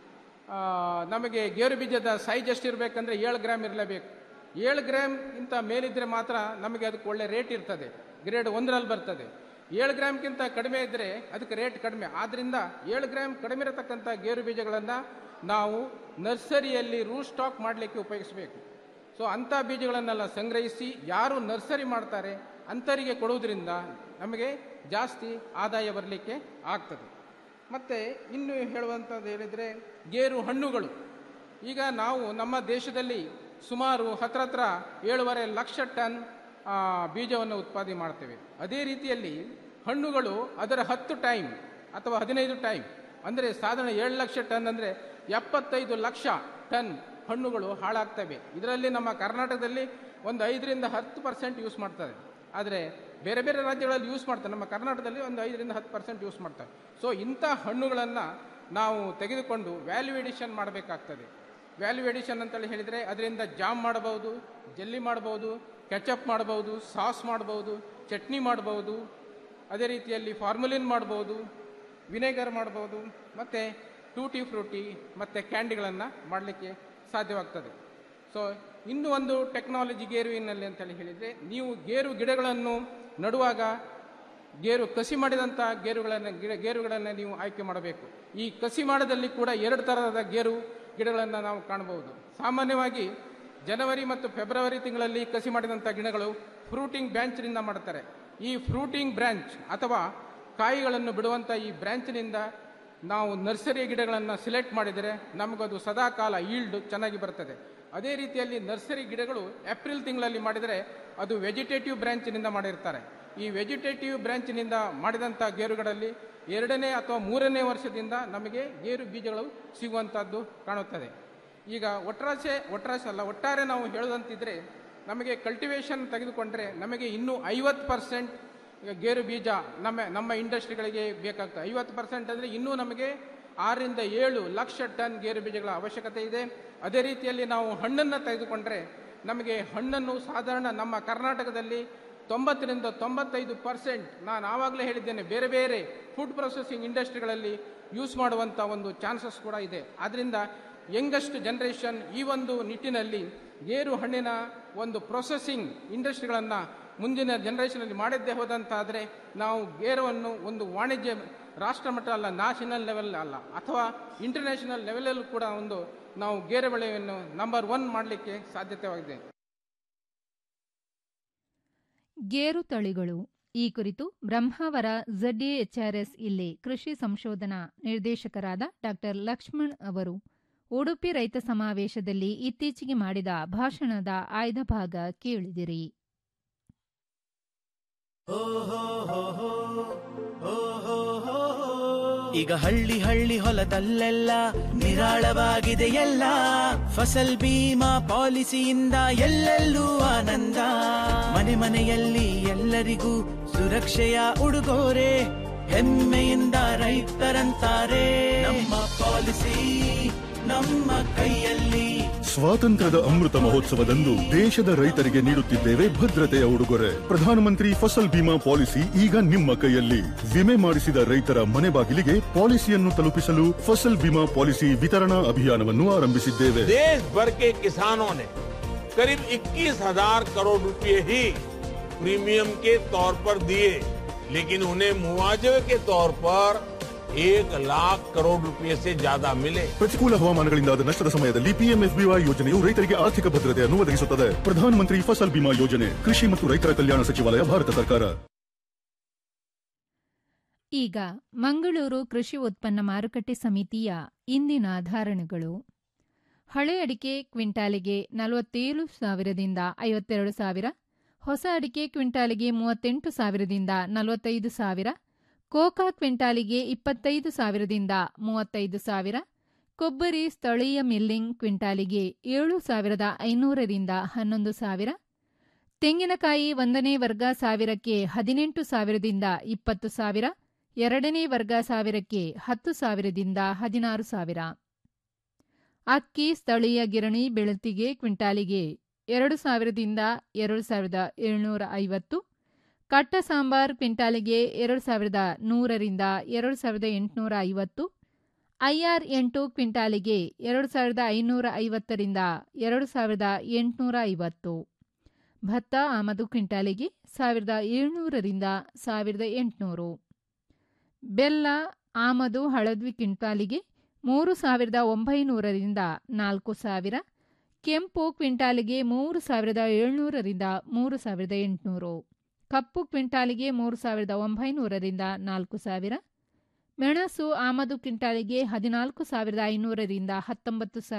ನಮಗೆ ಗೇರು ಬೀಜದ ಸೈಜ್ ಎಷ್ಟಿರಬೇಕಂದ್ರೆ ಏಳು ಗ್ರಾಮ್ ಇರಲೇಬೇಕು ಏಳು ಗ್ರಾಮ್ ಇಂತ ಮೇಲಿದ್ರೆ ಮಾತ್ರ ನಮಗೆ ಅದಕ್ಕೆ ಒಳ್ಳೆ ರೇಟ್ ಇರ್ತದೆ ಗ್ರೇಡ್ ಒಂದರಲ್ಲಿ ಬರ್ತದೆ ಏಳು ಗ್ರಾಮ್ಗಿಂತ ಕಡಿಮೆ ಇದ್ದರೆ ಅದಕ್ಕೆ ರೇಟ್ ಕಡಿಮೆ ಆದ್ದರಿಂದ ಏಳು ಗ್ರಾಮ್ ಕಡಿಮೆ ಇರತಕ್ಕಂಥ ಗೇರು ಬೀಜಗಳನ್ನು ನಾವು ನರ್ಸರಿಯಲ್ಲಿ ರೂಟ್ ಸ್ಟಾಕ್ ಮಾಡಲಿಕ್ಕೆ ಉಪಯೋಗಿಸಬೇಕು ಸೊ ಅಂಥ ಬೀಜಗಳನ್ನೆಲ್ಲ ಸಂಗ್ರಹಿಸಿ ಯಾರು ನರ್ಸರಿ ಮಾಡ್ತಾರೆ ಅಂಥವರಿಗೆ ಕೊಡುವುದರಿಂದ ನಮಗೆ ಜಾಸ್ತಿ ಆದಾಯ ಬರಲಿಕ್ಕೆ ಆಗ್ತದೆ ಮತ್ತು ಇನ್ನು ಹೇಳುವಂಥದ್ದು ಹೇಳಿದರೆ ಗೇರು ಹಣ್ಣುಗಳು ಈಗ ನಾವು ನಮ್ಮ ದೇಶದಲ್ಲಿ ಸುಮಾರು ಹತ್ರ ಹತ್ರ ಏಳುವರೆ ಲಕ್ಷ ಟನ್ ಆ, ಬೀಜವನ್ನು ಉತ್ಪಾದನೆ ಮಾಡ್ತೇವೆ ಅದೇ ರೀತಿಯಲ್ಲಿ ಹಣ್ಣುಗಳು ಅದರ ಹತ್ತು ಟೈಮ್ ಅಥವಾ ಹದಿನೈದು ಟೈಮ್ ಅಂದರೆ ಸಾಧಾರಣ ಏಳು ಲಕ್ಷ ಟನ್ ಅಂದರೆ ಎಪ್ಪತ್ತೈದು ಲಕ್ಷ ಟನ್ ಹಣ್ಣುಗಳು ಹಾಳಾಗ್ತವೆ ಇದರಲ್ಲಿ ನಮ್ಮ ಕರ್ನಾಟಕದಲ್ಲಿ ಒಂದು ಐದರಿಂದ ಹತ್ತು ಪರ್ಸೆಂಟ್ ಯೂಸ್ ಮಾಡ್ತಾರೆ ಆದರೆ ಬೇರೆ ಬೇರೆ ರಾಜ್ಯಗಳಲ್ಲಿ ಯೂಸ್ ಮಾಡ್ತಾರೆ ನಮ್ಮ ಕರ್ನಾಟಕದಲ್ಲಿ ಒಂದು ಐದರಿಂದ ಹತ್ತು ಪರ್ಸೆಂಟ್ ಯೂಸ್ ಮಾಡ್ತಾರೆ ಸೊ ಇಂಥ ಹಣ್ಣುಗಳನ್ನು ನಾವು ತೆಗೆದುಕೊಂಡು ವ್ಯಾಲ್ಯೂ ಎಡಿಷನ್ ಮಾಡಬೇಕಾಗ್ತದೆ ವ್ಯಾಲ್ಯೂ ಎಡಿಷನ್ ಅಂತೇಳಿ ಹೇಳಿದರೆ ಅದರಿಂದ ಜಾಮ್ ಮಾಡಬಹುದು ಜೆಲ್ಲಿ ಮಾಡಬಹುದು ಕೆಚಪ್ ಮಾಡಬಹುದು ಸಾಸ್ ಮಾಡಬಹುದು ಚಟ್ನಿ ಮಾಡಬಹುದು ಅದೇ ರೀತಿಯಲ್ಲಿ ಫಾರ್ಮುಲಿನ್ ಮಾಡಬಹುದು ವಿನೆಗರ್ ಮಾಡಬಹುದು ಮತ್ತು ಟೂಟಿ ಫ್ರೂಟಿ ಮತ್ತು ಕ್ಯಾಂಡಿಗಳನ್ನು ಮಾಡಲಿಕ್ಕೆ ಸಾಧ್ಯವಾಗ್ತದೆ ಸೊ ಇನ್ನೂ ಒಂದು ಟೆಕ್ನಾಲಜಿ ಗೇರುವಿನಲ್ಲಿ ಅಂತೇಳಿ ಹೇಳಿದರೆ ನೀವು ಗೇರು ಗಿಡಗಳನ್ನು ನಡುವಾಗ ಗೇರು ಕಸಿ ಮಾಡಿದಂಥ ಗೇರುಗಳನ್ನು ಗಿಡ ಗೇರುಗಳನ್ನು ನೀವು ಆಯ್ಕೆ ಮಾಡಬೇಕು ಈ ಕಸಿ ಮಾಡದಲ್ಲಿ ಕೂಡ ಎರಡು ಥರದ ಗೇರು ಗಿಡಗಳನ್ನು ನಾವು ಕಾಣಬಹುದು ಸಾಮಾನ್ಯವಾಗಿ ಜನವರಿ ಮತ್ತು ಫೆಬ್ರವರಿ ತಿಂಗಳಲ್ಲಿ ಕಸಿ ಮಾಡಿದಂಥ ಗಿಡಗಳು ಫ್ರೂಟಿಂಗ್ ಬ್ರಾಂಚ್ನಿಂದ ಮಾಡ್ತಾರೆ ಈ ಫ್ರೂಟಿಂಗ್ ಬ್ರಾಂಚ್ ಅಥವಾ ಕಾಯಿಗಳನ್ನು ಬಿಡುವಂಥ ಈ ಬ್ರಾಂಚ್ನಿಂದ ನಾವು ನರ್ಸರಿ ಗಿಡಗಳನ್ನು ಸಿಲೆಕ್ಟ್ ಮಾಡಿದರೆ ನಮಗದು ಸದಾಕಾಲ ಈಲ್ಡ್ ಚೆನ್ನಾಗಿ ಬರ್ತದೆ ಅದೇ ರೀತಿಯಲ್ಲಿ ನರ್ಸರಿ ಗಿಡಗಳು ಏಪ್ರಿಲ್ ತಿಂಗಳಲ್ಲಿ ಮಾಡಿದರೆ ಅದು ವೆಜಿಟೇಟಿವ್ ಬ್ರಾಂಚ್ನಿಂದ ಮಾಡಿರ್ತಾರೆ ಈ ವೆಜಿಟೇಟಿವ್ ಬ್ರಾಂಚ್ನಿಂದ ಮಾಡಿದಂಥ ಗೇರುಗಳಲ್ಲಿ ಎರಡನೇ ಅಥವಾ ಮೂರನೇ ವರ್ಷದಿಂದ ನಮಗೆ ಗೇರು ಬೀಜಗಳು ಸಿಗುವಂಥದ್ದು ಕಾಣುತ್ತದೆ ಈಗ ಒಟ್ರಾಸೆ ಒಟ್ರಾಸೆ ಅಲ್ಲ ಒಟ್ಟಾರೆ ನಾವು ಹೇಳೋದಂತಿದ್ರೆ ನಮಗೆ ಕಲ್ಟಿವೇಷನ್ ತೆಗೆದುಕೊಂಡ್ರೆ ನಮಗೆ ಇನ್ನೂ ಐವತ್ತು ಪರ್ಸೆಂಟ್ ಈಗ ಗೇರು ಬೀಜ ನಮ್ಮ ನಮ್ಮ ಇಂಡಸ್ಟ್ರಿಗಳಿಗೆ ಬೇಕಾಗ್ತದೆ ಐವತ್ತು ಪರ್ಸೆಂಟ್ ಅಂದರೆ ಇನ್ನೂ ನಮಗೆ ಆರರಿಂದ ಏಳು ಲಕ್ಷ ಟನ್ ಗೇರು ಬೀಜಗಳ ಅವಶ್ಯಕತೆ ಇದೆ ಅದೇ ರೀತಿಯಲ್ಲಿ ನಾವು ಹಣ್ಣನ್ನು ತೆಗೆದುಕೊಂಡ್ರೆ ನಮಗೆ ಹಣ್ಣನ್ನು ಸಾಧಾರಣ ನಮ್ಮ ಕರ್ನಾಟಕದಲ್ಲಿ ತೊಂಬತ್ತರಿಂದ ತೊಂಬತ್ತೈದು ಪರ್ಸೆಂಟ್ ನಾನು ಆವಾಗಲೇ ಹೇಳಿದ್ದೇನೆ ಬೇರೆ ಬೇರೆ ಫುಡ್ ಪ್ರೊಸೆಸಿಂಗ್ ಇಂಡಸ್ಟ್ರಿಗಳಲ್ಲಿ ಯೂಸ್ ಮಾಡುವಂಥ ಒಂದು ಚಾನ್ಸಸ್ ಕೂಡ ಇದೆ ಆದ್ದರಿಂದ ಯಂಗೆಸ್ಟ್ ಜನರೇಷನ್ ಈ ಒಂದು ನಿಟ್ಟಿನಲ್ಲಿ ಗೇರು ಹಣ್ಣಿನ ಒಂದು ಪ್ರೊಸೆಸಿಂಗ್ ಇಂಡಸ್ಟ್ರಿಗಳನ್ನು ಮುಂದಿನ ಜನರೇಷನಲ್ಲಿ ಮಾಡಿದ್ದೇ ಹೋದಂತಾದರೆ ನಾವು ಗೇರುವನ್ನು ಒಂದು ವಾಣಿಜ್ಯ ರಾಷ್ಟ್ರಮಟ್ಟ ಅಲ್ಲ ನ್ಯಾಷನಲ್ ಲೆವೆಲ್ ಅಲ್ಲ ಅಥವಾ ಇಂಟರ್ನ್ಯಾಷನಲ್ ಲೆವೆಲಲ್ಲೂ ಕೂಡ ಒಂದು ನಾವು ಗೇರು ಬೆಳೆಯನ್ನು ನಂಬರ್ ಒನ್ ಮಾಡಲಿಕ್ಕೆ ಸಾಧ್ಯತೆವಾಗಿದೆ ಗೇರು ತಳಿಗಳು ಈ ಕುರಿತು ಬ್ರಹ್ಮಾವರ ಝಡ್ಎಚ್ಆರ್ಎಸ್ ಇಲ್ಲಿ ಕೃಷಿ ಸಂಶೋಧನಾ ನಿರ್ದೇಶಕರಾದ ಡಾ ಲಕ್ಷ್ಮಣ್ ಅವರು ಉಡುಪಿ ರೈತ ಸಮಾವೇಶದಲ್ಲಿ ಇತ್ತೀಚೆಗೆ ಮಾಡಿದ ಭಾಷಣದ ಆಯ್ದ ಭಾಗ ಕೇಳಿದಿರಿ ಈಗ ಹಳ್ಳಿ ಹಳ್ಳಿ ಹೊಲದಲ್ಲೆಲ್ಲ ನಿರಾಳವಾಗಿದೆ ಎಲ್ಲ ಫಸಲ್ ಬೀಮಾ ಪಾಲಿಸಿಯಿಂದ ಎಲ್ಲೆಲ್ಲೂ ಆನಂದ ಮನೆ ಮನೆಯಲ್ಲಿ ಎಲ್ಲರಿಗೂ ಸುರಕ್ಷೆಯ ಉಡುಗೊರೆ ಹೆಮ್ಮೆಯಿಂದ ರೈತರಂತಾರೆ ನಮ್ಮ ಪಾಲಿಸಿ ನಮ್ಮ ಕೈಯಲ್ಲಿ ಸ್ವಾತಂತ್ರ್ಯದ ಅಮೃತ ಮಹೋತ್ಸವದಂದು ದೇಶದ ರೈತರಿಗೆ ನೀಡುತ್ತಿದ್ದೇವೆ ಭದ್ರತೆಯ ಉಡುಗೊರೆ ಪ್ರಧಾನಮಂತ್ರಿ ಫಸಲ್ ಬಿಮಾ ಪಾಲಿಸಿ ಈಗ ನಿಮ್ಮ ಕೈಯಲ್ಲಿ ವಿಮೆ ಮಾಡಿಸಿದ ರೈತರ ಮನೆ ಬಾಗಿಲಿಗೆ ಪಾಲಿಸಿಯನ್ನು ತಲುಪಿಸಲು ಫಸಲ್ ಬಿಮಾ ಪಾಲಿಸಿ ವಿತರಣಾ ಅಭಿಯಾನವನ್ನು ಆರಂಭಿಸಿದ್ದೇವೆ देश भर के किसानों ने करीब 21,000 करोड़ रुपए ही प्रीमियम के तौर पर दिए लेकिन उन्हें मुआवजे के तौर पर एक लाख करोड़ रुपए से ज्यादा मिले ಪ್ರತಿಕೂಲ ಹವಾಮಾನಗಳಿಂದಾದ ನಷ್ಟದ ಸಮಯದಲ್ಲಿ ಪಿಎಂಎಫ್ಬಿವೈ ಯೋಜನೆಯು ರೈತರಿಗೆ ಆರ್ಥಿಕ ಭದ್ರತೆಯನ್ನು ಒದಗಿಸುತ್ತದೆ ಪ್ರಧಾನಮಂತ್ರಿ ಫಸಲ್ ಬಿಮಾ ಯೋಜನೆ ಕೃಷಿ ಮತ್ತು ರೈತರ ಕಲ್ಯಾಣ ಸಚಿವಾಲಯ ಭಾರತ ಸರ್ಕಾರ ಈಗ ಮಂಗಳೂರು ಕೃಷಿ ಉತ್ಪನ್ನ ಮಾರುಕಟ್ಟೆ ಸಮಿತಿಯ ಇಂದಿನ ಧಾರಣೆಗಳು ಹಳೆ ಅಡಿಕೆ ಕ್ವಿಂಟಾಲಿಗೆ ನಲವತ್ತೇಳು ಸಾವಿರದಿಂದ ಐವತ್ತೆರಡು ಸಾವಿರ ಹೊಸ ಅಡಿಕೆ ಕ್ವಿಂಟಾಲಿಗೆ ಮೂವತ್ತೆಂಟು ಸಾವಿರದಿಂದ ನಲವತ್ತೈದು ಸಾವಿರ ಕೋಕಾ ಕ್ವಿಂಟಾಲಿಗೆ ಇಪ್ಪತ್ತೈದು ಸಾವಿರದಿಂದ ಮೂವತ್ತೈದು ಸಾವಿರ ಕೊಬ್ಬರಿ ಸ್ಥಳೀಯ ಮಿಲ್ಲಿಂಗ್ ಕ್ವಿಂಟಾಲಿಗೆ ಏಳು ಸಾವಿರದ ಐನೂರರಿಂದ ಹನ್ನೊಂದು ಸಾವಿರ ತೆಂಗಿನಕಾಯಿ ಒಂದನೇ ವರ್ಗ ಸಾವಿರಕ್ಕೆ ಹದಿನೆಂಟು ಸಾವಿರದಿಂದ ಇಪ್ಪತ್ತು ಸಾವಿರ ಎರಡನೇ ವರ್ಗ ಸಾವಿರಕ್ಕೆ ಹತ್ತು ಸಾವಿರದಿಂದ ಹದಿನಾರು ಸಾವಿರ ಅಕ್ಕಿ ಸ್ಥಳೀಯ ಗಿರಣಿ ಬೆಳತಿಗೆ ಕ್ವಿಂಟಾಲಿಗೆ ಎರಡು ಸಾವಿರದಿಂದ ಎರಡು ಸಾವಿರದ ಏಳ್ನೂರ ಐವತ್ತು ಕಟ್ಟ ಸಾಂಬಾರ್ ಕ್ವಿಂಟಾಲಿಗೆ ಎರಡು ಸಾವಿರದ ನೂರರಿಂದ ಎರಡು ಸಾವಿರದ ಎಂಟುನೂರ ಐವತ್ತು ಐಆರ್ ಎಂಟು ಕ್ವಿಂಟಾಲಿಗೆ ಎರಡು ಸಾವಿರದ ಐನೂರ ಐವತ್ತರಿಂದ ಎರಡು ಸಾವಿರದ ಎಂಟುನೂರ ಐವತ್ತು ಭತ್ತ ಆಮದು ಕ್ವಿಂಟಾಲಿಗೆ ಸಾವಿರದ ಏಳ್ನೂರರಿಂದ ಸಾವಿರದ ಎಂಟುನೂರು ಬೆಲ್ಲ ಆಮದು ಹಳದ್ವಿ ಕ್ವಿಂಟಾಲಿಗೆ ಮೂರು ಸಾವಿರದ ಒಂಬೈನೂರರಿಂದ ನಾಲ್ಕು ಸಾವಿರ ಕೆಂಪು ಕ್ವಿಂಟಾಲಿಗೆ ಮೂರು ಸಾವಿರದ ಏಳ್ನೂರರಿಂದ ಮೂರು ಸಾವಿರದ ಎಂಟುನೂರು ಕಪ್ಪು ಕ್ವಿಂಟಾಲಿಗೆ ಮೂರು ಸಾವಿರದ ಒಂಬೈನೂರರಿಂದ ನಾಲ್ಕು ಸಾವಿರ ಮೆಣಸು ಆಮದು ಕ್ವಿಂಟಾಲಿಗೆ ಹದಿನಾಲ್ಕು ಸಾವಿರದ ಐನೂರರಿಂದ ಹತ್ತೊಂಬತ್ತು ಸಾವಿರ